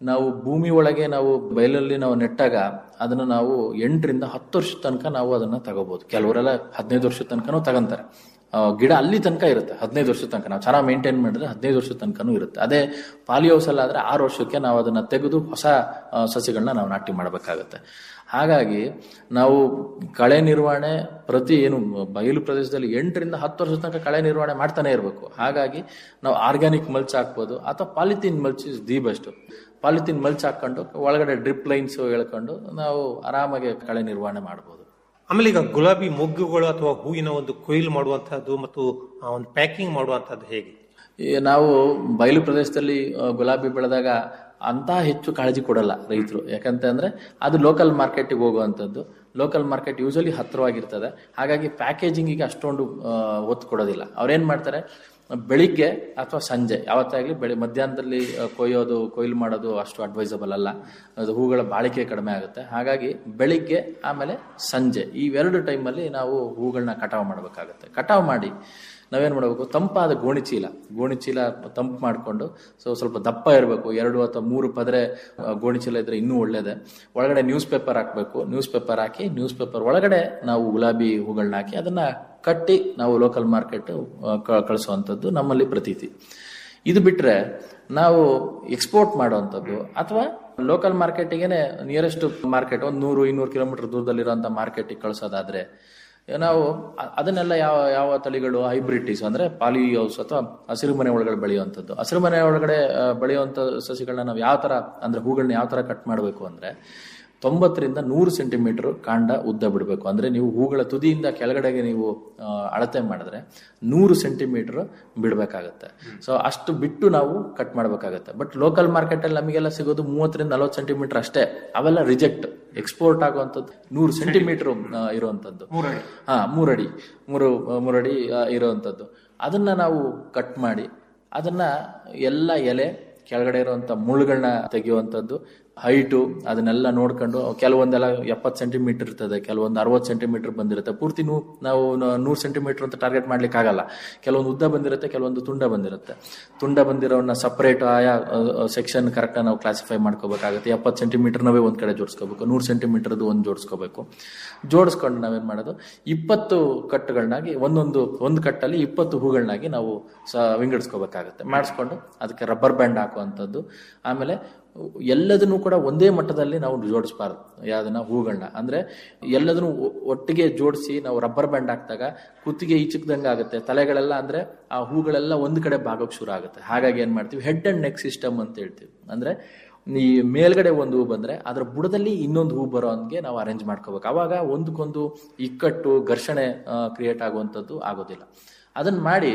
[SPEAKER 1] ನಾವು ಭೂಮಿ ಒಳಗೆ ನಾವು ಬಯಲಲ್ಲಿ ನಾವು ನೆಟ್ಟಾಗ ಅದನ್ನ ನಾವು ಎಂಟರಿಂದ ಹತ್ತು ವರ್ಷದ ತನಕ ನಾವು ಅದನ್ನ ತಗೋಬಹುದು ಕೆಲವರೆಲ್ಲ ಹದಿನೈದು ವರ್ಷದ ತನಕನೂ ತಗೊಂತಾರೆ ಆ, ಗಿಡ ಅಲ್ಲಿ ತನಕ ಇರುತ್ತೆ ಹದಿನೈದು ವರ್ಷದ ತನಕ ನಾವು ಚೆನ್ನಾಗಿ ಮೇಂಟೈನ್ ಮಾಡಿದ್ರೆ ಹದಿನೈದು ವರ್ಷದ ತನಕನೂ ಇರುತ್ತೆ ಅದೇ ಪಾಲಿ ಹೌಸ್ ಅಲ್ಲಿ ಆದ್ರೆ ಆರು ವರ್ಷಕ್ಕೆ ನಾವು ಅದನ್ನ ತೆಗೆದು ಹೊಸ ಆ, ಸಸಿಗಳನ್ನ ನಾವು ನಾಟಿ ಮಾಡಬೇಕಾಗತ್ತೆ ಹಾಗಾಗಿ ನಾವು ಕಳೆ ನಿರ್ವಹಣೆ ಪ್ರತಿ ಏನು ಬಯಲು ಪ್ರದೇಶದಲ್ಲಿ ಎಂಟರಿಂದ ಹತ್ತು ವರ್ಷದ ತನಕ ಕಳೆ ನಿರ್ವಹಣೆ ಮಾಡ್ತಾನೆ ಇರಬೇಕು ಹಾಗಾಗಿ ನಾವು ಆರ್ಗ್ಯಾನಿಕ್ ಮಲ್ಚ್ ಹಾಕ್ಬೋದು ಅಥವಾ polythene mulch is the best polythene mulch ಹಾಕೊಂಡು ಒಳಗಡೆ ಡ್ರಿಪ್ ಲೈನ್ಸ್ ಎಳ್ಕೊಂಡು ನಾವು ಆರಾಮಾಗಿ ಕಳೆ ನಿರ್ವಹಣೆ ಮಾಡ್ಬೋದು
[SPEAKER 2] ಆಮೇಲೆ ಈಗ ಗುಲಾಬಿ ಮೊಗ್ಗುಗಳು ಅಥವಾ ಹೂವಿನ ಒಂದು ಕೊಯ್ಲು ಮಾಡುವಂತಹದ್ದು ಮತ್ತು ಆ ಒಂದು ಪ್ಯಾಕಿಂಗ್ ಮಾಡುವಂತಹದ್ದು ಹೇಗೆ
[SPEAKER 1] ಈ ನಾವು ಬಯಲು ಪ್ರದೇಶದಲ್ಲಿ ಆ, ಗುಲಾಬಿ ಬೆಳೆದಾಗ ಅಂತ ಹೆಚ್ಚು ಕಾಳಜಿ ಕೊಡಲ್ಲ ರೈತರು ಯಾಕಂತ ಅಂದ್ರೆ ಅದು ಲೋಕಲ್ ಮಾರ್ಕೆಟ್ಗೆ ಹೋಗುವಂಥದ್ದು ಲೋಕಲ್ ಮಾರ್ಕೆಟ್ ಯೂಶಲಿ ಹತ್ತಿರವಾಗಿರ್ತದೆ ಹಾಗಾಗಿ ಪ್ಯಾಕೇಜಿಂಗಿಗೆ ಅಷ್ಟೊಂದು ಆ, ಒತ್ತು ಕೊಡೋದಿಲ್ಲ ಅವ್ರೇನ್ ಮಾಡ್ತಾರೆ ಬೆಳಿಗ್ಗೆ ಅಥವಾ ಸಂಜೆ ಯಾವತ್ತಾಗ್ಲಿ ಬೆಳಿ ಮಧ್ಯಾಹ್ನದಲ್ಲಿ ಆ, ಕೊಯ್ಯೋದು ಕೊಯ್ಲು ಮಾಡೋದು ಅಷ್ಟು ಅಡ್ವೈಸಬಲ್ ಅಲ್ಲ ಅದು ಹೂಗಳ ಬಾಳಿಕೆ ಕಡಿಮೆ ಆಗುತ್ತೆ ಹಾಗಾಗಿ ಬೆಳಿಗ್ಗೆ ಆಮೇಲೆ ಸಂಜೆ ಇವೆರಡು ಟೈಮಲ್ಲಿ ನಾವು ಹೂಗಳನ್ನ ಕಟಾವು ಮಾಡಬೇಕಾಗುತ್ತೆ ಕಟಾವು ಮಾಡಿ ನಾವೇನ್ ಮಾಡಬೇಕು ತಂಪಾದ ಗೋಣಿ ಚೀಲ ಗೋಣಿ ಚೀಲ ತಂಪು ಮಾಡಿಕೊಂಡು ಸೊ ಸ್ವಲ್ಪ ದಪ್ಪ ಇರಬೇಕು ಎರಡು ಅಥವಾ ಮೂರು ಪದರೆ ಆ, ಗೋಣಿ ಚೀಲ ಇದ್ರೆ ಇನ್ನೂ ಒಳ್ಳೇದೆ ಒಳಗಡೆ ನ್ಯೂಸ್ ಪೇಪರ್ ಹಾಕಬೇಕು ನ್ಯೂಸ್ ಪೇಪರ್ ಹಾಕಿ ನ್ಯೂಸ್ ಪೇಪರ್ ಒಳಗಡೆ ನಾವು ಗುಲಾಬಿ ಹೂಗಳನ್ನ ಹಾಕಿ ಅದನ್ನ ಕಟ್ಟಿ ನಾವು ಲೋಕಲ್ ಮಾರ್ಕೆಟ್ ಕಳಿಸುವಂಥದ್ದು ನಮ್ಮಲ್ಲಿ ಪ್ರತೀತಿ ಇದು ಬಿಟ್ರೆ ನಾವು ಎಕ್ಸ್ಪೋರ್ಟ್ ಮಾಡುವಂಥದ್ದು ಅಥವಾ ಲೋಕಲ್ ಮಾರ್ಕೆಟಿಗೆ ನಿಯರೆಸ್ಟ್ ಮಾರ್ಕೆಟ್ ಒಂದು ನೂರು ಇನ್ನೂರು ಕಿಲೋಮೀಟರ್ ದೂರದಲ್ಲಿರುವಂಥ ಮಾರ್ಕೆಟಿಗೆ ಕಳಿಸೋದಾದ್ರೆ ನಾವು ಅ- ಅದನ್ನೆಲ್ಲ ಯಾವ ಯಾವ ತಳಿಗಳು ಹೈಬ್ರಿಟೀಸ್ ಅಂದ್ರೆ ಪಾಲಿ ಹೌಸ್ ಅಥವಾ ಹಸಿರು ಮನೆ ಒಳಗಡೆ ಬೆಳೆಯುವಂಥದ್ದು ಹಸಿರು ಮನೆ ಒಳಗಡೆ ಆ, ಬೆಳೆಯುವಂಥ ಸಸಿಗಳನ್ನ ನಾವು ಯಾವ ತರ ಅಂದ್ರೆ ಹೂಗಳನ್ನ ಯಾವ ತರ ಕಟ್ ಮಾಡಬೇಕು ಅಂದ್ರೆ ತೊಂಬತ್ತರಿಂದ ನೂರು ಸೆಂಟಿಮೀಟರ್ ಕಾಂಡ ಉದ್ದ ಬಿಡಬೇಕು ಅಂದ್ರೆ ನೀವು ಹೂಗಳ ತುದಿಯಿಂದ ಕೆಳಗಡೆಗೆ ನೀವು ಆ, ಅಳತೆ ಮಾಡಿದ್ರೆ ನೂರು ಸೆಂಟಿಮೀಟರ್ ಬಿಡಬೇಕಾಗತ್ತೆ ಸೊ ಅಷ್ಟು ಬಿಟ್ಟು ನಾವು ಕಟ್ ಮಾಡಬೇಕಾಗತ್ತೆ ಬಟ್ ಲೋಕಲ್ ಮಾರ್ಕೆಟ್ ಅಲ್ಲಿ ನಮಗೆಲ್ಲ ಸಿಗೋದು ಮೂವತ್ತರಿಂದ ನಲವತ್ತು ಸೆಂಟಿಮೀಟರ್ ಅಷ್ಟೇ ಅವೆಲ್ಲ ರಿಜೆಕ್ಟ್ ಎಕ್ಸ್ಪೋರ್ಟ್ ಆಗುವಂಥದ್ದು ನೂರು ಸೆಂಟಿಮೀಟರ್ ಇರುವಂಥದ್ದು ಹಾ ಮೂರಡಿ ಮೂರು ಮೂರಡಿ ಆ, ಇರುವಂಥದ್ದು ಅದನ್ನ ನಾವು ಕಟ್ ಮಾಡಿ ಅದನ್ನ ಎಲ್ಲ ಎಲೆ ಕೆಳಗಡೆ ಇರುವಂತ ಮುಳ್ಳುಗಳನ್ನ ತೆಗೆಯುವಂಥದ್ದು ಹೈಟು ಅದನ್ನೆಲ್ಲ ನೋಡ್ಕೊಂಡು ಕೆಲವೊಂದೆಲ್ಲ ಎಪ್ಪತ್ತು ಸೆಂಟಿಮೀಟರ್ ಇರ್ತದೆ ಕೆಲವೊಂದು ಅರವತ್ತು ಸೆಂಟಿಮೀಟರ್ ಬಂದಿರುತ್ತೆ ಪೂರ್ತಿ ನೂ ನಾವು ನೂರು ಸೆಂಟಿಮೀಟರ್ ಅಂತ ಟಾರ್ಗೆಟ್ ಮಾಡ್ಲಿಕ್ಕೆ ಆಗಲ್ಲ ಕೆಲವೊಂದು ಉದ್ದ ಬಂದಿರುತ್ತೆ ಕೆಲವೊಂದು ತುಂಡ ಬಂದಿರುತ್ತೆ ತುಂಡ ಬಂದಿರೋನ್ನ ಸಪರೇಟ್ ಆಯಾ ಸೆಕ್ಷನ್ ಕರೆಕ್ಟ್ ನಾವು ಕ್ಲಾಸಿಫೈ ಮಾಡ್ಕೋಬೇಕಾಗುತ್ತೆ ಎಪ್ಪತ್ತು ಸೆಂಟಿಮೀಟರ್ ನಾವೇ ಒಂದ್ ಕಡೆ ಜೋಡಿಸ್ಕೋಬೇಕು ನೂರು ಸೆಂಟಿಮೀಟರ್ದು ಒಂದು ಜೋಡಿಸ್ಕೋಬೇಕು ಜೋಡಿಸ್ಕೊಂಡು ನಾವೇನ್ ಮಾಡೋದು ಇಪ್ಪತ್ತು ಕಟ್ಟುಗಳನ್ನಾಗಿ ಒಂದೊಂದು ಒಂದು ಕಟ್ಟಲ್ಲಿ ಇಪ್ಪತ್ತು ಹೂಗಳನ್ನಾಗಿ ನಾವು ಸ ವಿಂಗಡಿಸ್ಕೋಬೇಕಾಗತ್ತೆ ಮಾಡಿಸ್ಕೊಂಡು ಅದಕ್ಕೆ ರಬ್ಬರ್ ಬ್ಯಾಂಡ್ ಹಾಕುವಂಥದ್ದು ಆಮೇಲೆ ಎಲ್ಲದನ್ನು ಕೂಡ ಒಂದೇ ಮಟ್ಟದಲ್ಲಿ ನಾವು ಜೋಡಿಸಬಾರ್ದು ಯಾವ್ದನ್ನ ಹೂಗಳನ್ನ ಅಂದ್ರೆ ಎಲ್ಲದನ್ನು ಒ- ಒಟ್ಟಿಗೆ ಜೋಡಿಸಿ ನಾವು ರಬ್ಬರ್ ಬ್ಯಾಂಡ್ ಹಾಕಿದಾಗ ಕುತ್ತಿಗೆ ಈಚಕ್ದಂಗೆ ಆಗುತ್ತೆ ತಲೆಗಳೆಲ್ಲ ಅಂದ್ರೆ ಆ ಹೂಗಳೆಲ್ಲ ಒಂದ್ ಕಡೆ ಭಾಗಕ್ಕೆ ಶುರು ಆಗುತ್ತೆ ಹಾಗಾಗಿ ಏನ್ ಮಾಡ್ತೀವಿ ಹೆಡ್ ಅಂಡ್ ನೆಕ್ ಸಿಸ್ಟಮ್ ಅಂತ ಹೇಳ್ತೀವಿ ಅಂದ್ರೆ ಈ ಮೇಲ್ಗಡೆ ಒಂದು ಹೂ ಬಂದ್ರೆ ಅದ್ರ ಬುಡದಲ್ಲಿ ಇನ್ನೊಂದು ಹೂ ಬರೋ ಹಂಗೆ ನಾವು ಅರೇಂಜ್ ಮಾಡ್ಕೋಬೇಕು ಅವಾಗ ಒಂದಕ್ಕೊಂದು ಇಕ್ಕಟ್ಟು ಘರ್ಷಣೆ ಕ್ರಿಯೇಟ್ ಆಗುವಂಥದ್ದು ಆಗೋದಿಲ್ಲ ಅದನ್ನ ಮಾಡಿ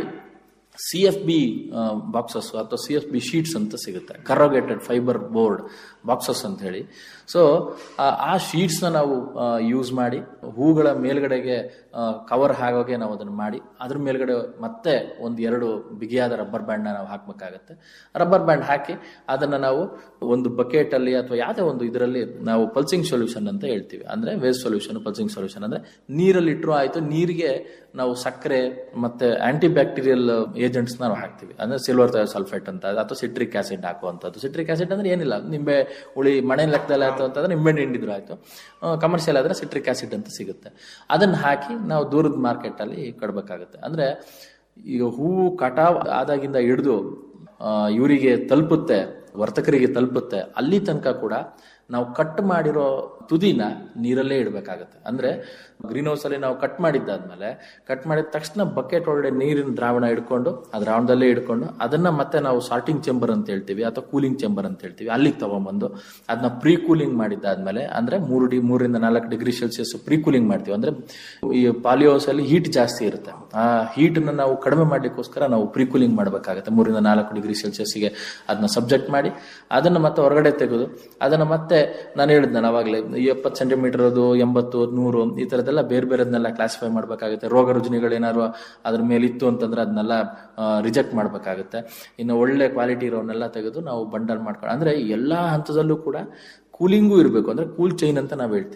[SPEAKER 1] ಸಿ ಎಫ್ ಬಿ ಬಾಕ್ಸಸ್ ಅಥವಾ ಸಿ ಎಫ್ ಬಿ ಶೀಟ್ಸ್ ಅಂತ ಸಿಗುತ್ತೆ ಕರೋಗೇಟೆಡ್ ಫೈಬರ್ ಬೋರ್ಡ್ ಬಾಕ್ಸಸ್ ಅಂತ ಹೇಳಿ ಸೊ ಆ ಶೀಟ್ಸ್ನ ನಾವು ಯೂಸ್ ಮಾಡಿ ಹೂಗಳ ಮೇಲ್ಗಡೆಗೆ ಕವರ್ ಆಗೋಗೆ ನಾವು ಅದನ್ನು ಮಾಡಿ ಅದ್ರ ಮೇಲ್ಗಡೆ ಮತ್ತೆ ಒಂದು ಎರಡು ಬಿಗಿಯಾದ ರಬ್ಬರ್ ಬ್ಯಾಂಡ್ನ ನಾವು ಹಾಕಬೇಕಾಗತ್ತೆ ರಬ್ಬರ್ ಬ್ಯಾಂಡ್ ಹಾಕಿ ಅದನ್ನ ನಾವು ಒಂದು ಬಕೆಟ್ ಅಲ್ಲಿ ಅಥವಾ ಯಾವುದೇ ಒಂದು ಇದರಲ್ಲಿ ನಾವು ಪಲ್ಸಿಂಗ್ ಸೊಲ್ಯೂಷನ್ ಅಂತ ಹೇಳ್ತೀವಿ ಅಂದ್ರೆ ವೇಸ್ಟ್ ಸೊಲ್ಯೂಷನ್ ಪಲ್ಸಿಂಗ್ ಸೊಲ್ಯೂಷನ್ ಅಂದ್ರೆ ನೀರಲ್ಲಿ ಇಟ್ಟರು ಆಯ್ತು ನೀರಿಗೆ ನಾವು ಸಕ್ಕರೆ ಮತ್ತೆ ಆಂಟಿ ಬ್ಯಾಕ್ಟೀರಿಯಲ್ ಏಜೆಂಟ್ಸ್ ನಾವು ಹಾಕ್ತಿವಿ ಅಂದ್ರೆ ಸಿಲ್ವರ್ ಸಲ್ಫೇಟ್ ಅಂತ ಅಥವಾ ಸಿಟ್ರಿಕ್ ಆಸಿಡ್ ಹಾಕುವಂಥದ್ದು ಸಿಟ್ರಿಕ್ ಆಸಿಡ್ ಅಂದ್ರೆ ಏನಿಲ್ಲ ನಿಂಬೆ ಹುಳಿ ಮಣೆ ಲೆಕ್ಕದಲ್ಲಿ ಆಯ್ತು ಅಂತಂದ್ರೆ ನಿಂಬೆ ಹಿಂಡಿದ್ರು ಆಯ್ತು ಕಮರ್ಷಿಯಲ್ ಆದ್ರೆ ಸಿಟ್ರಿಕ್ ಆಸಿಡ್ ಅಂತ ಸಿಗುತ್ತೆ ಅದನ್ನ ಹಾಕಿ ನಾವು ದೂರದ ಮಾರ್ಕೆಟ್ ಅಲ್ಲಿ ಕೊಡ್ಬೇಕಾಗುತ್ತೆ ಅಂದ್ರೆ ಈಗ ಹೂವು ಕಟಾವ್ ಆದಾಗಿಂದ ಹಿಡಿದು ಇವರಿಗೆ ತಲುಪುತ್ತೆ ವರ್ತಕರಿಗೆ ತಲುಪುತ್ತೆ ಅಲ್ಲಿ ತನಕ ಕೂಡ ನಾವು ಕಟ್ ಮಾಡಿರೋ ತುದಿನ ನೀರಲ್ಲೇ ಇಡಬೇಕಾಗತ್ತೆ ಅಂದ್ರೆ ಗ್ರೀನ್ ಹೌಸ್ ಅಲ್ಲಿ ನಾವು ಕಟ್ ಮಾಡಿದ್ದಾದ್ಮೇಲೆ ಕಟ್ ಮಾಡಿದ ತಕ್ಷಣ ಬಕೆಟ್ ಒಳಗಡೆ ನೀರಿನ ದ್ರಾವಣ ಇಟ್ಕೊಂಡು ಆ ದ್ರಾವಣದಲ್ಲೇ ಇಟ್ಕೊಂಡು ಅದನ್ನ ಮತ್ತೆ ನಾವು ಸಾರ್ಟಿಂಗ್ ಚೇಂಬರ್ ಅಂತ ಹೇಳ್ತೀವಿ ಅಥವಾ ಕೂಲಿಂಗ್ ಚೇಂಬರ್ ಅಂತ ಹೇಳ್ತೀವಿ ಅಲ್ಲಿಗೆ ತಗೊಂಬಂದು ಅದನ್ನ ಪ್ರೀ ಕೂಲಿಂಗ್ ಮಾಡಿದ್ದಾದ್ಮೇಲೆ ಅಂದ್ರೆ ಮೂರು ಡಿ ಮೂರರಿಂದ ನಾಲ್ಕು ಡಿಗ್ರಿ ಸೆಲ್ಸಿಯಸ್ ಪ್ರೀ ಕೂಲಿಂಗ್ ಮಾಡ್ತೀವಿ ಅಂದ್ರೆ ಈ ಪಾಲಿ ಹೌಸ್ ಅಲ್ಲಿ ಹೀಟ್ ಜಾಸ್ತಿ ಇರುತ್ತೆ ಆ ಹೀಟ್ ನಾವು ಕಡಿಮೆ ಮಾಡ್ಲಿಕ್ಕೋಸ್ಕರ ನಾವು ಪ್ರೀ ಕೂಲಿಂಗ್ ಮಾಡಬೇಕಾಗುತ್ತೆ ಮೂರಿಂದ ನಾಲ್ಕು ಡಿಗ್ರಿ ಸೆಲ್ಸಿಯಸ್ಗೆ ಅದನ್ನ ಸಬ್ಜೆಕ್ಟ್ ಮಾಡಿ ಅದನ್ನ ಮತ್ತೆ ಹೊರಗಡೆ ತೆಗೆದು ಅದನ್ನ ಮತ್ತೆ ನಾನು ಹೇಳಿದ್ನಲ್ಲ ಅವಾಗಲೇ ಎಪ್ಪತ್ತು ಸೆಂಟಿಮೀಟರ್ ಅದು ಎಂಬತ್ತು ನೂರು ಈ ತರದೆಲ್ಲ ಬೇರೆ ಬೇರೆದನ್ನೆಲ್ಲ ಕ್ಲಾಸಿಫೈ ಮಾಡ್ಬೇಕಾಗುತ್ತೆ ರೋಗ ರುಜಿನಗಳು ಏನಾದ್ರು ಅದ್ರ ಮೇಲೆ ಇತ್ತು ಅಂತಂದ್ರೆ ಅದನ್ನೆಲ್ಲ ರಿಜೆಕ್ಟ್ ಮಾಡ್ಬೇಕಾಗುತ್ತೆ ಇನ್ನು ಒಳ್ಳೆ ಕ್ವಾಲಿಟಿ ಇರೋನೆಲ್ಲ ತೆಗೆದು ನಾವು ಬಂಡಲ್ ಮಾಡ್ಕೊಂಡು ಅಂದ್ರೆ ಎಲ್ಲಾ ಹಂತದಲ್ಲೂ ಕೂಡ ಕೂಲಿಂಗು ಇರಬೇಕು ಅಂದ್ರೆ ಕೂಲ್ ಚೈನ್ ಅಂತ ನಾವು ಹೇಳ್ತೀವಿ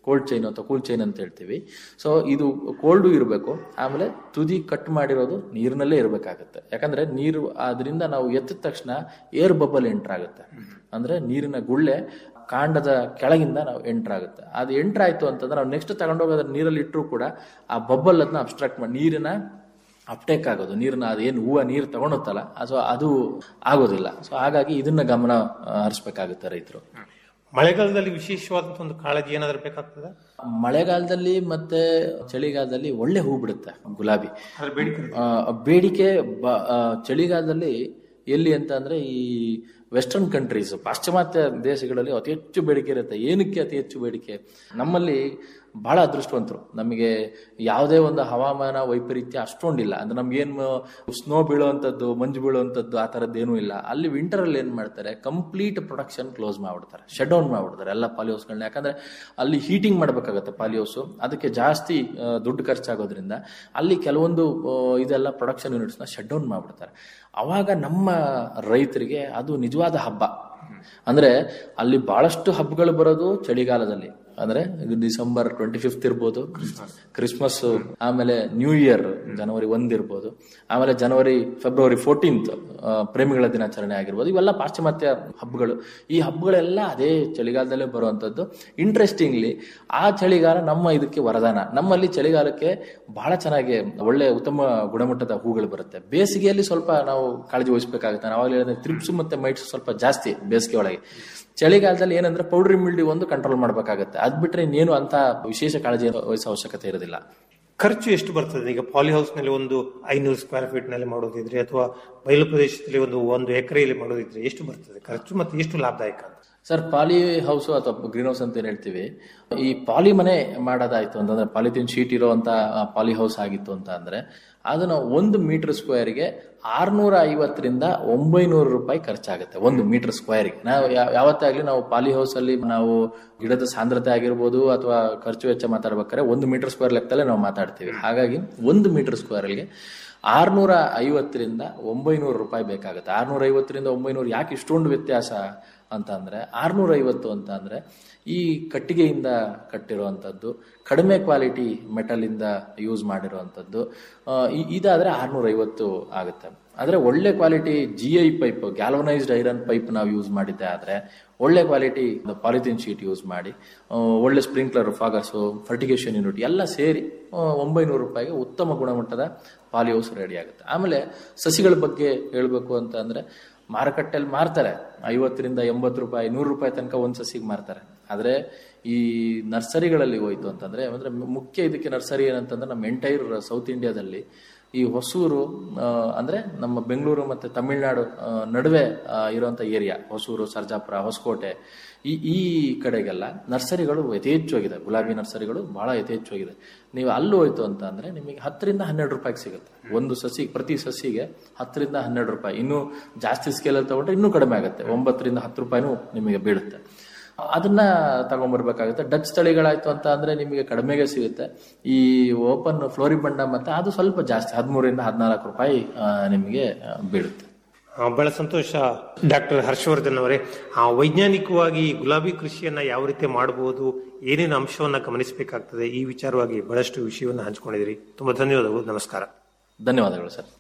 [SPEAKER 1] ಕೋಲ್ಡ್ ಚೈನ್ ಅಥವಾ ಕೂಲ್ ಚೈನ್ ಅಂತ ಹೇಳ್ತೀವಿ ಸೊ ಇದು ಕೋಲ್ಡು ಇರಬೇಕು ಆಮೇಲೆ ತುದಿ ಕಟ್ ಮಾಡಿರೋದು ನೀರಿನಲ್ಲೇ ಇರಬೇಕಾಗುತ್ತೆ ಯಾಕಂದ್ರೆ ನೀರು ಅದರಿಂದ ನಾವು ಎತ್ತಿದ ತಕ್ಷಣ ಏರ್ ಬಬಲ್ ಎಂಟರ್ ಆಗುತ್ತೆ ಅಂದ್ರೆ ನೀರಿನ ಗುಳ್ಳೆ ಕಾಂಡದ ಕೆಳಗಿಂದ ನಾವು ಎಂಟರ್ ಆಗುತ್ತೆ ಅದು ಎಂಟರ್ ಆಯ್ತು ಅಂತಂದ್ರೆ ನಾವು ನೆಕ್ಸ್ಟ್ ತಗೊಂಡೋಗೋದ್ರ ನೀರಲ್ಲಿ ಇಟ್ಟರು ಕೂಡ ಆ ಬಬ್ಬಲ್ ಅದನ್ನ ಅಬ್ಸ್ಟ್ರಾಕ್ಟ್ ಮಾಡಿ ನೀರಿನ ಅಪ್ಟೇಕ್ ಆಗೋದು ನೀರನ್ನ ಅದೇನು ಹೂವು ನೀರು ತಗೊಂಡುತ್ತಲ್ಲ ಸೊ ಅದು ಆಗೋದಿಲ್ಲ ಸೊ ಹಾಗಾಗಿ ಇದನ್ನ ಗಮನ ಆ, ಹರಿಸ್ಬೇಕಾಗುತ್ತೆ ರೈತರು
[SPEAKER 2] ಮಳೆಗಾಲದಲ್ಲಿ ವಿಶೇಷವಾದಂತ ಒಂದು ಕಾಳಜಿ ಏನಾದ್ರೂ ಬೇಕಾಗ್ತದ
[SPEAKER 1] ಮಳೆಗಾಲದಲ್ಲಿ ಮತ್ತೆ ಚಳಿಗಾಲದಲ್ಲಿ ಒಳ್ಳೆ ಹೂ ಬಿಡುತ್ತೆ ಗುಲಾಬಿ
[SPEAKER 2] ಅದ್ರ ಬೇಡಿಕೆ
[SPEAKER 1] ಆ, ಬೇಡಿಕೆ ಬ- ಆ, ಚಳಿಗಾಲದಲ್ಲಿ ಎಲ್ಲಿ ಅಂತ ಅಂದ್ರೆ ಈ ವೆಸ್ಟರ್ನ್ ಕಂಟ್ರೀಸ್ ಪಾಶ್ಚಿಮಾತ್ಯ ದೇಶಗಳಲ್ಲಿ ಅತಿ ಹೆಚ್ಚು ಬೇಡಿಕೆ ಇರುತ್ತೆ ಏನಕ್ಕೆ ಅತಿ ಹೆಚ್ಚು ಬೇಡಿಕೆ ನಮ್ಮಲ್ಲಿ ಬಹಳ ಅದೃಷ್ಟವಂತರು ನಮಗೆ ಯಾವುದೇ ಒಂದು ಹವಾಮಾನ ವೈಪರೀತ್ಯ ಅಷ್ಟೊಂದಿಲ್ಲ ಅಂದ್ರೆ ನಮ್ಗೇನು ಸ್ನೋ ಬೀಳುವಂಥದ್ದು ಮಂಜು ಬೀಳುವಂಥದ್ದು ಆ ಥರದ್ದು ಏನೂ ಇಲ್ಲ ಅಲ್ಲಿ ವಿಂಟರ್ ಅಲ್ಲಿ ಏನ್ ಮಾಡ್ತಾರೆ ಕಂಪ್ಲೀಟ್ ಪ್ರೊಡಕ್ಷನ್ ಕ್ಲೋಸ್ ಮಾಡ್ಬಿಡ್ತಾರೆ ಶಟ್ ಡೌನ್ ಮಾಡ್ಬಿಡ್ತಾರೆ ಎಲ್ಲ ಪಾಲಿಹೌಸ್ಗಳನ್ನ ಯಾಕಂದ್ರೆ ಅಲ್ಲಿ ಹೀಟಿಂಗ್ ಮಾಡ್ಬೇಕಾಗತ್ತೆ ಪಾಲಿಹೌಸ್ ಅದಕ್ಕೆ ಜಾಸ್ತಿ ಆ, ದುಡ್ಡು ಖರ್ಚಾಗೋದ್ರಿಂದ ಅಲ್ಲಿ ಕೆಲವೊಂದು ಆ, ಇದೆಲ್ಲ ಪ್ರೊಡಕ್ಷನ್ ಯೂನಿಟ್ಸ್ನ ಶಟ್ ಡೌನ್ ಮಾಡ್ಬಿಡ್ತಾರೆ ಅವಾಗ ನಮ್ಮ ರೈತರಿಗೆ ಅದು ನಿಜವಾದ ಹಬ್ಬ ಅಂದ್ರೆ ಅಲ್ಲಿ ಬಹಳಷ್ಟು ಹಬ್ಬಗಳು ಬರೋದು ಚಳಿಗಾಲದಲ್ಲಿ ಅಂದ್ರೆ ಡಿಸೆಂಬರ್ ಟ್ವೆಂಟಿ ಫಿಫ್ತ್ ಇರ್ಬೋದು ಕ್ರಿಸ್ಮಸ್ ಆಮೇಲೆ ನ್ಯೂ ಇಯರ್ ಜನವರಿ ಒಂದ್ ಇರ್ಬೋದು ಆಮೇಲೆ ಜನವರಿ ಫೆಬ್ರವರಿ ಫೋರ್ಟೀನ್ತ್ ಪ್ರೇಮಿಗಳ ದಿನಾಚರಣೆ ಆಗಿರ್ಬೋದು ಇವೆಲ್ಲ ಪಾಶ್ಚಿಮಾತ್ಯ ಹಬ್ಬಗಳು ಈ ಹಬ್ಬಗಳೆಲ್ಲ ಅದೇ ಚಳಿಗಾಲದಲ್ಲೇ ಬರುವಂತದ್ದು ಇಂಟ್ರೆಸ್ಟಿಂಗ್ಲಿ ಆ ಚಳಿಗಾಲ ನಮ್ಮ ಇದಕ್ಕೆ ವರದಾನ ನಮ್ಮಲ್ಲಿ ಚಳಿಗಾಲಕ್ಕೆ ಬಹಳ ಚೆನ್ನಾಗಿ ಒಳ್ಳೆ ಉತ್ತಮ ಗುಣಮಟ್ಟದ ಹೂಗಳು ಬರುತ್ತೆ ಬೇಸಿಗೆಯಲ್ಲಿ ಸ್ವಲ್ಪ ನಾವು ಕಾಳಜಿ ವಹಿಸಬೇಕಾಗುತ್ತೆ ನಾವು ಅವಾಗಲೇ ಹೇಳಿದ್ರೆ ತ್ರಿಪ್ಸ್ ಮತ್ತೆ ಮೈಟ್ಸ್ ಸ್ವಲ್ಪ ಜಾಸ್ತಿ ಬೇಸಿಗೆ ಒಳಗೆ ಚಳಿಗಾಲದಲ್ಲಿ ಏನಂದ್ರೆ ಪೌಡ್ರಿ ಮಿಲ್ಡಿ ಒಂದು ಕಂಟ್ರೋಲ್ ಮಾಡಬೇಕಾಗುತ್ತೆ ಅದ್ ಬಿಟ್ರೆ ಇನ್ನೇನು ಅಂತ ವಿಶೇಷ ಕಾಳಜಿ ವಹಿಸೋ ಅವಶ್ಯಕತೆ ಇರೋದಿಲ್ಲ
[SPEAKER 2] ಖರ್ಚು ಎಷ್ಟು ಬರ್ತದೆ ಈಗ ಪಾಲಿ ಹೌಸ್ ನಲ್ಲಿ ಒಂದು ಐನೂರು ಸ್ಕ್ವೇರ್ ಫೀಟ್ ನಲ್ಲಿ ಮಾಡೋದಿದ್ರೆ ಅಥವಾ ಬಯಲು ಪ್ರದೇಶದಲ್ಲಿ ಒಂದು ಒಂದು ಎಕರೆಯಲ್ಲಿ ಮಾಡೋದಿದ್ರೆ ಎಷ್ಟು ಬರ್ತದೆ ಖರ್ಚು ಮತ್ತೆ ಎಷ್ಟು ಲಾಭದಾಯಕ ಅಂತ
[SPEAKER 1] ಸರ್ ಪಾಲಿ ಹೌಸ್ ಅಥವಾ ಗ್ರೀನ್ ಹೌಸ್ ಅಂತ ಏನ್ ಹೇಳ್ತೀವಿ ಈ ಪಾಲಿ ಮನೆ ಮಾಡೋದಾಯ್ತು ಅಂತಂದ್ರೆ ಪಾಲಿಥಿನ್ ಶೀಟ್ ಇರುವಂತ ಪಾಲಿ ಹೌಸ್ ಆಗಿತ್ತು ಅಂತ ಅಂದ್ರೆ ಅದನ್ನ ಒಂದು ಮೀಟರ್ ಸ್ಕ್ವೇರ್ಗೆ ಆರ್ನೂರ ಐವತ್ತರಿಂದ ಒಂಬೈನೂರು ರೂಪಾಯಿ ಖರ್ಚಾಗುತ್ತೆ ಒಂದು ಮೀಟರ್ ಸ್ಕ್ವೇರ್ಗೆ ನಾವು ಯಾ- ಯಾವತ್ತೇ ಆಗ್ಲಿ ನಾವು ಪಾಲಿ ಹೌಸ್ ಅಲ್ಲಿ ನಾವು ಗಿಡದ ಸಾಂದ್ರತೆ ಆಗಿರ್ಬೋದು ಅಥವಾ ಖರ್ಚು ವೆಚ್ಚ ಮಾತಾಡ್ಬೇಕಾದ್ರೆ ಒಂದು ಮೀಟರ್ ಸ್ಕ್ವೇರ್ ಲೆಕ್ಕದಲ್ಲೇ ನಾವು ಮಾತಾಡ್ತೀವಿ ಹಾಗಾಗಿ ಒಂದು ಮೀಟರ್ ಸ್ಕ್ವೇರ್ಗೆ ಆರ್ನೂರ ಐವತ್ತರಿಂದ ಒಂಬೈನೂರು ರೂಪಾಯಿ ಬೇಕಾಗುತ್ತೆ ಆರ್ನೂರ ಐವತ್ತರಿಂದ ಒಂಬೈನೂರು ಯಾಕೆ ಇಷ್ಟೊಂದು ವ್ಯತ್ಯಾಸ ಅಂತ ಅಂದ್ರೆ ಆರ್ನೂರ ಐವತ್ತು ಅಂತ ಅಂದ್ರೆ ಈ ಕಟ್ಟಿಗೆಯಿಂದ ಕಟ್ಟಿರುವಂಥದ್ದು ಕಡಿಮೆ ಕ್ವಾಲಿಟಿ ಮೆಟಲ್ ಇಂದ ಯೂಸ್ ಮಾಡಿರುವಂಥದ್ದು ಆ, ಇ- ಇದಾದ್ರೆ ಆರ್ನೂರ ಐವತ್ತು ಆಗುತ್ತೆ ಆದ್ರೆ ಒಳ್ಳೆ quality G I pipe galvanised iron pipe ನಾವು ಯೂಸ್ ಮಾಡಿದ್ದೆ ಆದ್ರೆ ಒಳ್ಳೆ ಕ್ವಾಲಿಟಿ ಪಾಲಿಥಿನ್ ಶೀಟ್ ಯೂಸ್ ಮಾಡಿ ಆ, ಒಳ್ಳೆ ಸ್ಪ್ರಿಂಕ್ಲರ್ ಫಾಗರ್ಸು ಫರ್ಟಿಗೇಷನ್ ಯೂನಿಟ್ ಎಲ್ಲ ಸೇರಿ ಆ, ಒಂಬೈನೂರು ರೂಪಾಯಿಗೆ ಉತ್ತಮ ಗುಣಮಟ್ಟದ ಪಾಲಿ ಹೌಸ್ ರೆಡಿ ಆಗುತ್ತೆ ಆಮೇಲೆ ಸಸಿಗಳ ಬಗ್ಗೆ ಹೇಳಬೇಕು ಅಂತ ಅಂದ್ರೆ ಮಾರುಕಟ್ಟೆಯಲ್ಲಿ ಮಾರ್ತಾರೆ ಐವತ್ತರಿಂದ ಎಂಬತ್ತು ರೂಪಾಯಿ ನೂರು ರೂಪಾಯಿ ತನಕ ಒಂದು ಸಸಿಗೆ ಮಾರ್ತಾರೆ ಆದ್ರೆ ಈ ನರ್ಸರಿಗಳಲ್ಲಿ ಹೋಯ್ತು ಅಂತಂದ್ರೆ ಅಂದ್ರೆ ಮುಖ್ಯ ಇದಕ್ಕೆ ನರ್ಸರಿ ಏನಂತಂದ್ರೆ ನಮ್ಮ ಎಂಟೈರ್ ಸೌತ್ ಇಂಡಿಯಾದಲ್ಲಿ ಈ ಹೊಸೂರು ಆ, ಅಂದ್ರೆ ನಮ್ಮ ಬೆಂಗಳೂರು ಮತ್ತೆ ತಮಿಳುನಾಡು ಆ, ನಡುವೆ ಆ, ಇರುವಂತ ಏರಿಯಾ ಹೊಸೂರು ಸರ್ಜಾಪುರ ಹೊಸಕೋಟೆ ಈ ಈ ಕಡೆಗೆಲ್ಲ ನರ್ಸರಿಗಳು ಯಥೇಚ್ಛವಾಗಿದೆ ಗುಲಾಬಿ ನರ್ಸರಿಗಳು ಬಹಳ ಯಥೇಚ್ಛವಾಗಿದೆ ನೀವು ಅಲ್ಲಿ ಹೋಯ್ತು ಅಂತ ಅಂದ್ರೆ ನಿಮಗೆ ಹತ್ತರಿಂದ ಹನ್ನೆರಡು ರೂಪಾಯಿಗೆ ಸಿಗುತ್ತೆ ಒಂದು ಸಸಿ ಪ್ರತಿ ಸಸಿಗೆ ಹತ್ತರಿಂದ ಹನ್ನೆರಡು ರೂಪಾಯಿ ಇನ್ನೂ ಜಾಸ್ತಿ ಸ್ಕೇಲಲ್ಲಿ ತಗೊಂಡ್ರೆ ಇನ್ನೂ ಕಡಿಮೆ ಆಗುತ್ತೆ ಒಂಬತ್ತರಿಂದ ಹತ್ತು ರೂಪಾಯಿನೂ ನಿಮಗೆ ಬೀಳುತ್ತೆ ಅದನ್ನ ತಗೊಂಡ್ಬರ್ಬೇಕಾಗುತ್ತೆ ಡಚ್ ತಳಿಗಳಾಯ್ತು ಅಂತ ಅಂದ್ರೆ ನಿಮಗೆ ಕಡಿಮೆಗೆ ಸಿಗುತ್ತೆ ಈ ಓಪನ್ ಫ್ಲೋರಿಬಂಡ ಮತ್ತೆ ಅದು ಸ್ವಲ್ಪ ಜಾಸ್ತಿ ಹದಿಮೂರರಿಂದ ಹದಿನಾಲ್ಕು ರೂಪಾಯಿ ಆ, ನಿಮಗೆ ಆ, ಬೀಳುತ್ತೆ
[SPEAKER 2] ಆ, ಬಹಳ ಸಂತೋಷ ಡಾಕ್ಟರ್ ಹರ್ಷವರ್ಧನ್ ಅವರೇ ಆ, ವೈಜ್ಞಾನಿಕವಾಗಿ ಗುಲಾಬಿ ಕೃಷಿಯನ್ನ ಯಾವ ರೀತಿ ಮಾಡಬಹುದು ಏನೇನು ಅಂಶವನ್ನ ಗಮನಿಸಬೇಕಾಗ್ತದೆ ಈ ವಿಚಾರವಾಗಿ ಬಹಳಷ್ಟು ವಿಷಯವನ್ನ ಹಂಚಿಕೊಂಡಿದ್ರಿ ತುಂಬಾ ಧನ್ಯವಾದಗಳು ನಮಸ್ಕಾರ
[SPEAKER 1] ಧನ್ಯವಾದಗಳು ಸರ್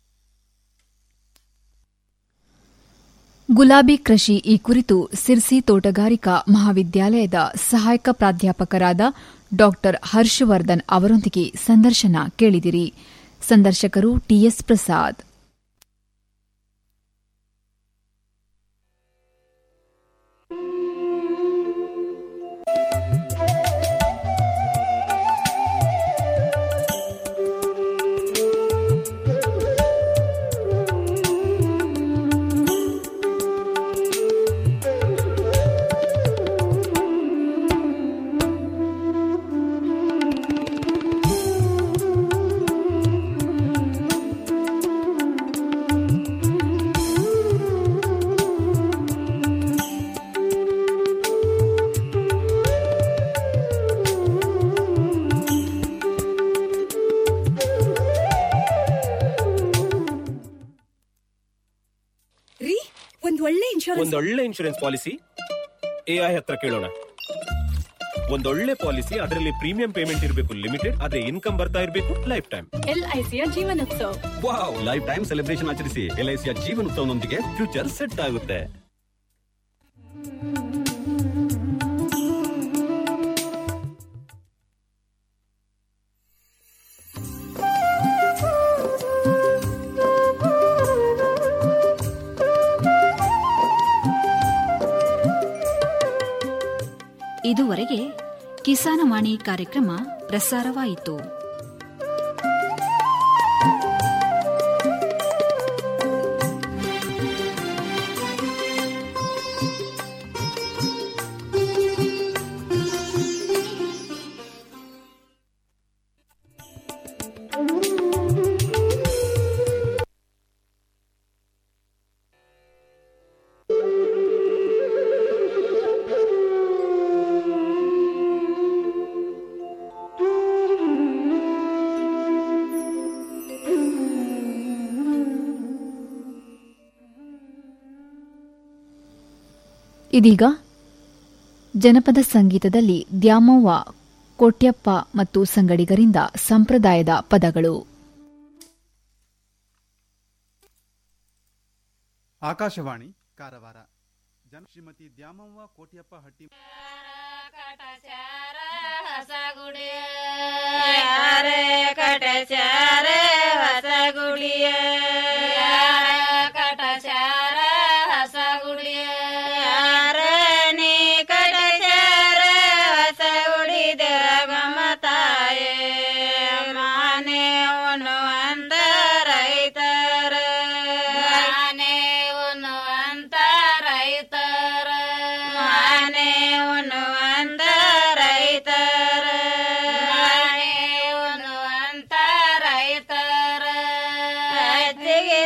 [SPEAKER 3] ಗುಲಾಬಿ ಕೃಷಿ ಈ ಕುರಿತು ಸಿರ್ಸಿ ತೋಟಗಾರಿಕಾ ಮಹಾವಿದ್ಯಾಲಯದ ಸಹಾಯಕ ಪ್ರಾಧ್ಯಾಪಕರಾದ ಡಾ ಹರ್ಷವರ್ಧನ್ ಅವರೊಂದಿಗೆ ಸಂದರ್ಶನ ಕೇಳಿದಿರಿ ಸಂದರ್ಶಕರು ಟಿಎಸ್ ಪ್ರಸಾದ್
[SPEAKER 4] ರೀ ಒಂದ್ ಒಳ್ಳೆ ಇನ್ಶೂರೆನ್ಸ್
[SPEAKER 5] ಒಂದೊಳ್ಳೆ ಇನ್ಶೂರೆನ್ಸ್ ಪಾಲಿಸಿ ಎಐ ಹತ್ರ ಕೇಳೋಣ ಒಂದೊಳ್ಳೆ ಪಾಲಿಸಿ ಅದರಲ್ಲಿ ಪ್ರೀಮಿಯಂ ಪೇಮೆಂಟ್ ಇರಬೇಕು ಲಿಮಿಟೆಡ್ ಅದೇ ಇನ್ಕಮ್ ಬರ್ತಾ ಇರಬೇಕು ಲೈಫ್ ಟೈಮ್
[SPEAKER 4] ಎಲ್ಐಸಿಯ ಜೀವನೋತ್ಸವ
[SPEAKER 6] ವಾವ್ ಲೈಫ್ ಟೈಮ್ ಸೆಲೆಬ್ರೇಷನ್ ಆಚರಿಸಿ ಎಲ್ಐಸಿಯ ಜೀವನೋತ್ಸವನೊಂದಿಗೆ ಫ್ಯೂಚರ್ ಸೆಟ್ ಆಗುತ್ತೆ
[SPEAKER 7] ಇದುವರೆಗೆ ಕಿಸಾನವಾಣಿ ಕಾರ್ಯಕ್ರಮ ಪ್ರಸಾರವಾಯಿತು
[SPEAKER 3] ಇದೀಗ ಜನಪದ ಸಂಗೀತದಲ್ಲಿ ದ್ಯಾಮವ್ವ ಕೊಟ್ಯಪ್ಪ ಮತ್ತು ಸಂಗಡಿಗರಿಂದ ಸಂಪ್ರದಾಯದ ಪದಗಳು
[SPEAKER 8] ಆಕಾಶವಾಣಿ ಕಾರವಾರ ಜನ ಶ್ರೀಮತಿ ದ್ಯಾಮವ್ವ ಕೋಟ್ಯಪ್ಪ ಹಟ್ಟಿ
[SPEAKER 9] ಯಾರೇ ಕಟಚಾರ ಹೊಸಗುಡಿಯ ಕಟಚಾರ ಹೊಸಗುಡಿಯ ಯಾರ ನೀ ಕಟಚಾರ ಹೊಸಗುಡಿದ ಗಮತಾಯೇ ಮಾನೆ ಉಣ್ಣುವಂತ ರೈತರ ಮಾನೆ ಉಣ್ಣುವಂತ ರೈತರ ಮಾನೆ ಉಣ್ಣುವಂತ ರೈತರ ಮಾನೆ ಉಣ್ಣುವಂತ ರೈತರ ಅತ್ತಿಗೆ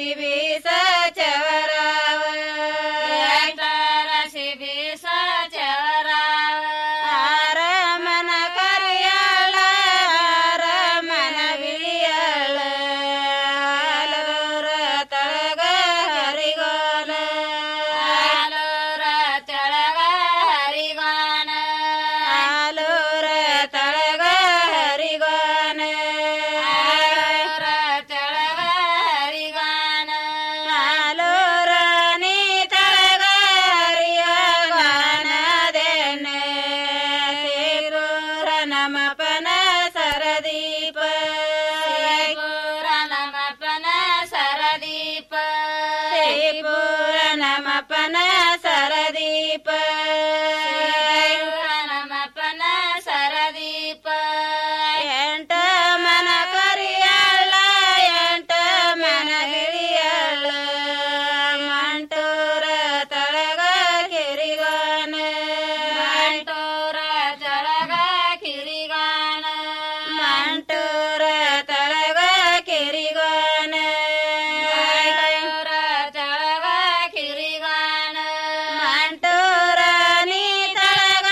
[SPEAKER 9] ಶಿಬಿಸ ಚವರಾವ ಎಷ್ಟರ ಶಿಬಿಸ ಚವರಾವ ಆರಮನ ಕರಿಯಾಳ ಆರಮನ ಬಿಳಿಯಾಳ ಆಲೂರ ತಳಗ ಹರಿಗೋಲ ಆಲೂರ ತಳಗ ಹರಿಗೋನ ಆಲೂರ ತಳಗ ಹರಿಗೋನ ಆಲೂರ ತಳಗ ಹರಿಗೋನ ಆಲೂರ ನೀ ತಳಗ ಹರಿಯೋಗಾನದೆನ್ನ ಸೇರೂರ ನಮಪನ ಸರದೀಪ ಸೇಪೂರ ನಮಪನ ಸರದೀಪ ಸೇಪೂರ ನಮಪನ ಸರದೀಪ ಸೇಪೂರ ನಮಪನ ಸರದೀಪ ಎಂಟ ಮನ ಕರಿಯಲ್ಲ ಎಂಟ ಮನ ಹಿರಿಯಲ್ಲ ಮಂಟೂರ ತಳಗ ಕಿರಿಗಾನ ಮಂಟೂರ ತಳಗ ಕಿರಿಗಾನ ಮಂಟೂರ ತಳಗ ಕಿರಿಗಾನ ಮಂಟೂರ ತಳಗ ಕಿರಿಗಾನ ಮಂಟೂರ ನೀ ತಳಗ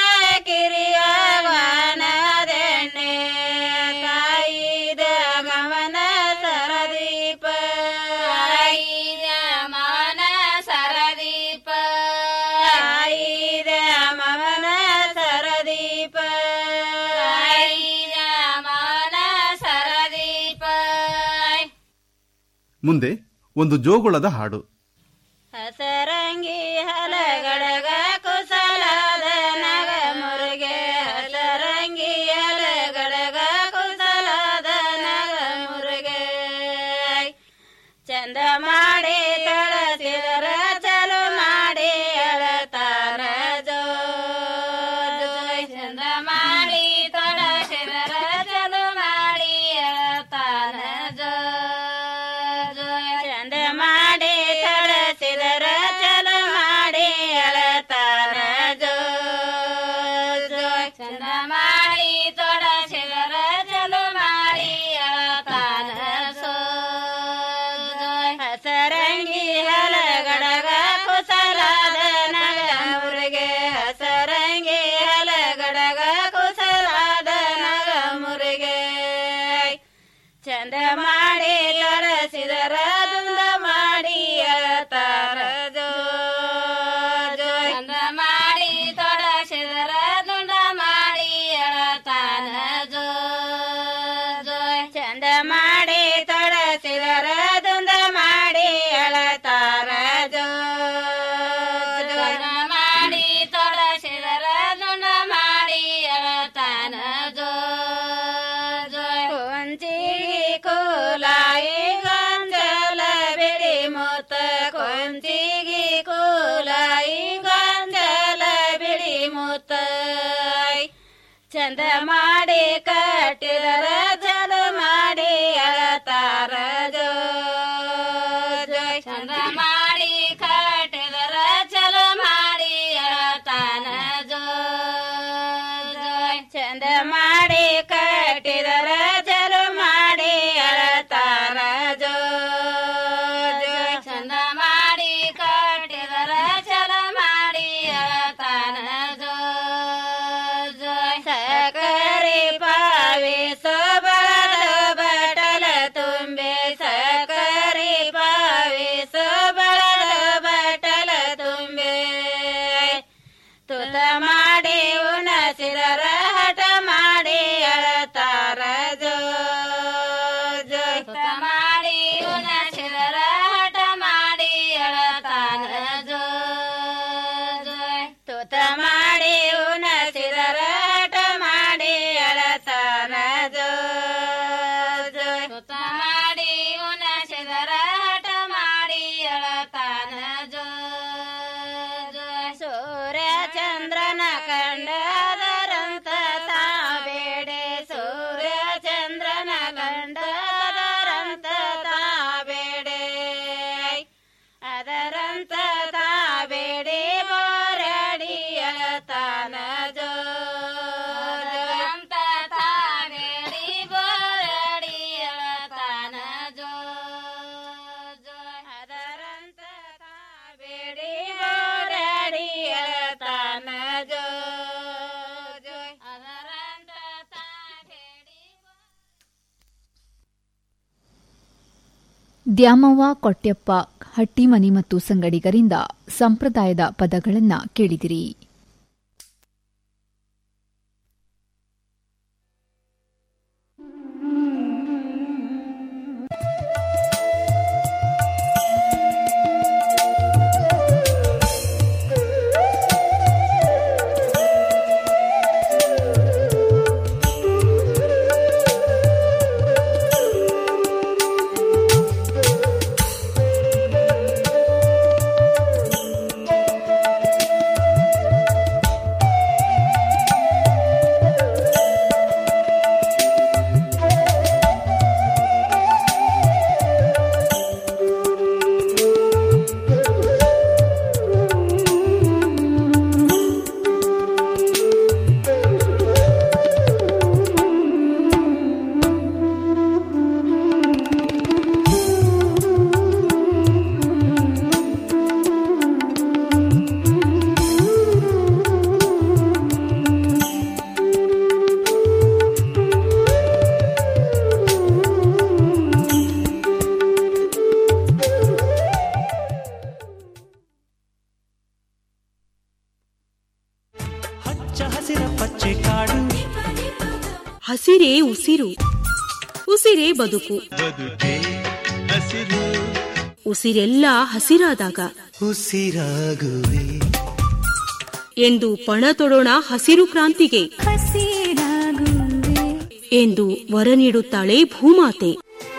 [SPEAKER 9] ಕಿರಿಯಗಾನದೆಣ್ಣೆ ತಾಯಿದ ಗಮನ ಸರದೀಪ ತಾಯಿದ ಮನ ಸರದೀಪ ತಾಯಿದ ಮನ ಸರದೀಪ ತಾಯಿದ ಮನ ಸರದೀಪ
[SPEAKER 8] ಮುಂದೆ ಒಂದು ಜೋಗುಳದ ಹಾಡು
[SPEAKER 9] ಹಸರಂಗಿ ಹಲಗಡಗ ಕುಸಲಾದ ನಗ ಮುರುಗೆ ಹಸರಂಗಿ ಹಲಗಡಗ ಕುಸಲಾದ ನಗ ಮುರುಗೆ ಚಂದ ಮಾಡಿ ತಳಸಿದರ ಚಲು ಮಾಡಿ ಅಳತಾರ ಜೋ ಜೋಯ್ ಚಂದ ಮಾಡಿ ತಳಸಿದರ ಚಲು ಮಾಡಿ ಅಳತಾನ ಜೋ ಜೋಯ್ ಚಂದ ಮಾಡಿ ತಳಸಿದರ ಚಲು ಮಾಡಿ ಅಳತಾನ ಜೋ ಜೋಯ್ ಚಂದ ಮಾಡಿ ತೊಡಸಿದರ ಚಲು ಮಾಡಿ ಅಳತಾನ ಸೋ ಜೋಯ್ ಹಸರಂಗಿ ಹಲಗಡಗ ಕುಸಲಾದ ನಗ ಮುರುಗೆ ಹಸರಂಗಿ ಹಲಗಡಗ ಕುಸಲಾದ ನಗ ಮುರುಗೆ ಚಂದ ಮಾಡಿ ತರಸಿದರ ದುಂದ ಮಾಡಿ ಅಳತಾರ ಜೋ ಜೋ ಚಂದ ಮಾಡಿ ತೊಡಸಿದರ ದುಂಡ ಮಾಡಿ ಅಳತಾನ ಜೋ ಜೋ ಚಂದ ಮಾಡಿ ತೊಡಸಿದರ ದುಂದ ಮಾಡಿ ಅಳತಾರ ಜೋ ಜೋ ಮಾಡಿ ತೊಡಸಿದರ ದುಂಡ ಮಾಡಿ ಅಳತಾನ ಜೋ ಜೋ ಕೊಂಚಿ ಕೋಲಾಯಿ ಗಂಜಲ ಬಿಡಿ ಮೂತ ಕೊಂಚಿಗಿ ಕೋಲಾಯಿ ಗಂಜಲ ಬಿಡಿ ಮೂತ ಚಂದ ಮಾಡಿ ಕಟ್ಟಿದರ ಜಲ ಮಾಡಿ ಅಳತಾರ ಜೋ ಜೋ ಚಂದ ಮಾಡಿ ಕಟ್ಟಿದರ ಚಲ ಮಾಡಿ ಅಳತಾನ ಜೋ ಜೋ ಚಂದ ಮಾಡಿ ಕಟ್ಟಿದರ ಜಲ ಮಾಡಿ ಅಳತಾರ ಜೋ ಜೋ ಚಂದ ಮಾಡಿ ಕಟ್ಟಿದರ ಚಲ ಮಾಡಿ ಅಳತಾನ ಜೋ ಜೋ ಸಕರಿ ಪಾವಿ ಸೋಬಳ ಬಟಲ ತುಂಬೆ ಸಕರಿ ಪಾವಿ ಸೋಬಳ
[SPEAKER 3] ದ್ಯಾಮವ್ವ ಕೊಟ್ಯಪ್ಪ ಹಟ್ಟಿಮನಿ ಮತ್ತು ಸಂಗಡಿಗರಿಂದ ಸಂಪ್ರದಾಯದ ಪದಗಳನ್ನು ಕೇಳಿದಿರಿ
[SPEAKER 10] ಹಸಿರೇ ಉಸಿರು ಉಸಿರೇ ಬದುಕು ಉಸಿರೆಲ್ಲ ಹಸಿರಾದಾಗ
[SPEAKER 11] ಉಸಿರಾಗುವೆ
[SPEAKER 10] ಎಂದು ಪಣ ತೊಡೋಣ ಹಸಿರು ಕ್ರಾಂತಿಗೆ ಎಂದು ವರ ನೀಡುತ್ತಾಳೆ ಭೂಮಾತೆ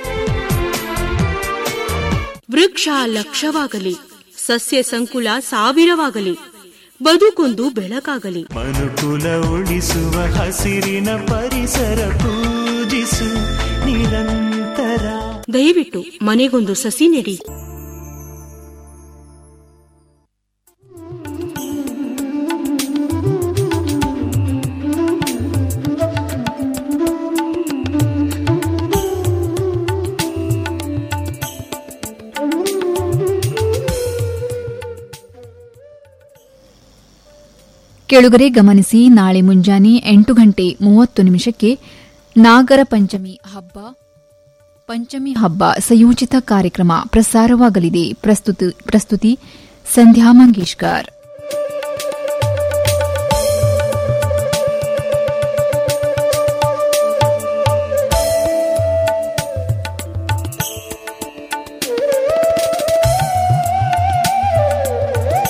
[SPEAKER 10] ವೃಕ್ಷ ಲಕ್ಷವಾಗಲಿ ಸಸ್ಯ ಸಂಕುಲ ಸಾವಿರವಾಗಲಿ ಬದುಕೊಂದು ಬೆಳಕಾಗಲಿ
[SPEAKER 11] ಮನುಕುಲ ಉಳಿಸುವ ಹಸಿರಿನ ಪರಿಸರ ಪೂಜಿಸು ನಿರಂತರ
[SPEAKER 10] ದಯವಿಟ್ಟು ಮನೆಗೊಂದು ಸಸಿ ನೆಡಿ
[SPEAKER 3] ಕೆಳುಗರೆ ಗಮನಿಸಿ ನಾಳೆ ಮುಂಜಾನೆ ಎಂಟು ಗಂಟೆ ಮೂವತ್ತು ನಿಮಿಷಕ್ಕೆ ನಾಗರ ಪಂಚಮಿ ಹಬ್ಬ ಪಂಚಮಿ ಹಬ್ಬ ಸಂಯೋಜಿತ ಕಾರ್ಯಕ್ರಮ ಪ್ರಸಾರವಾಗಲಿದೆ ಪ್ರಸ್ತುತಿ ಸಂಧ್ಯಾ ಮಂಗೇಶ್ಕರ್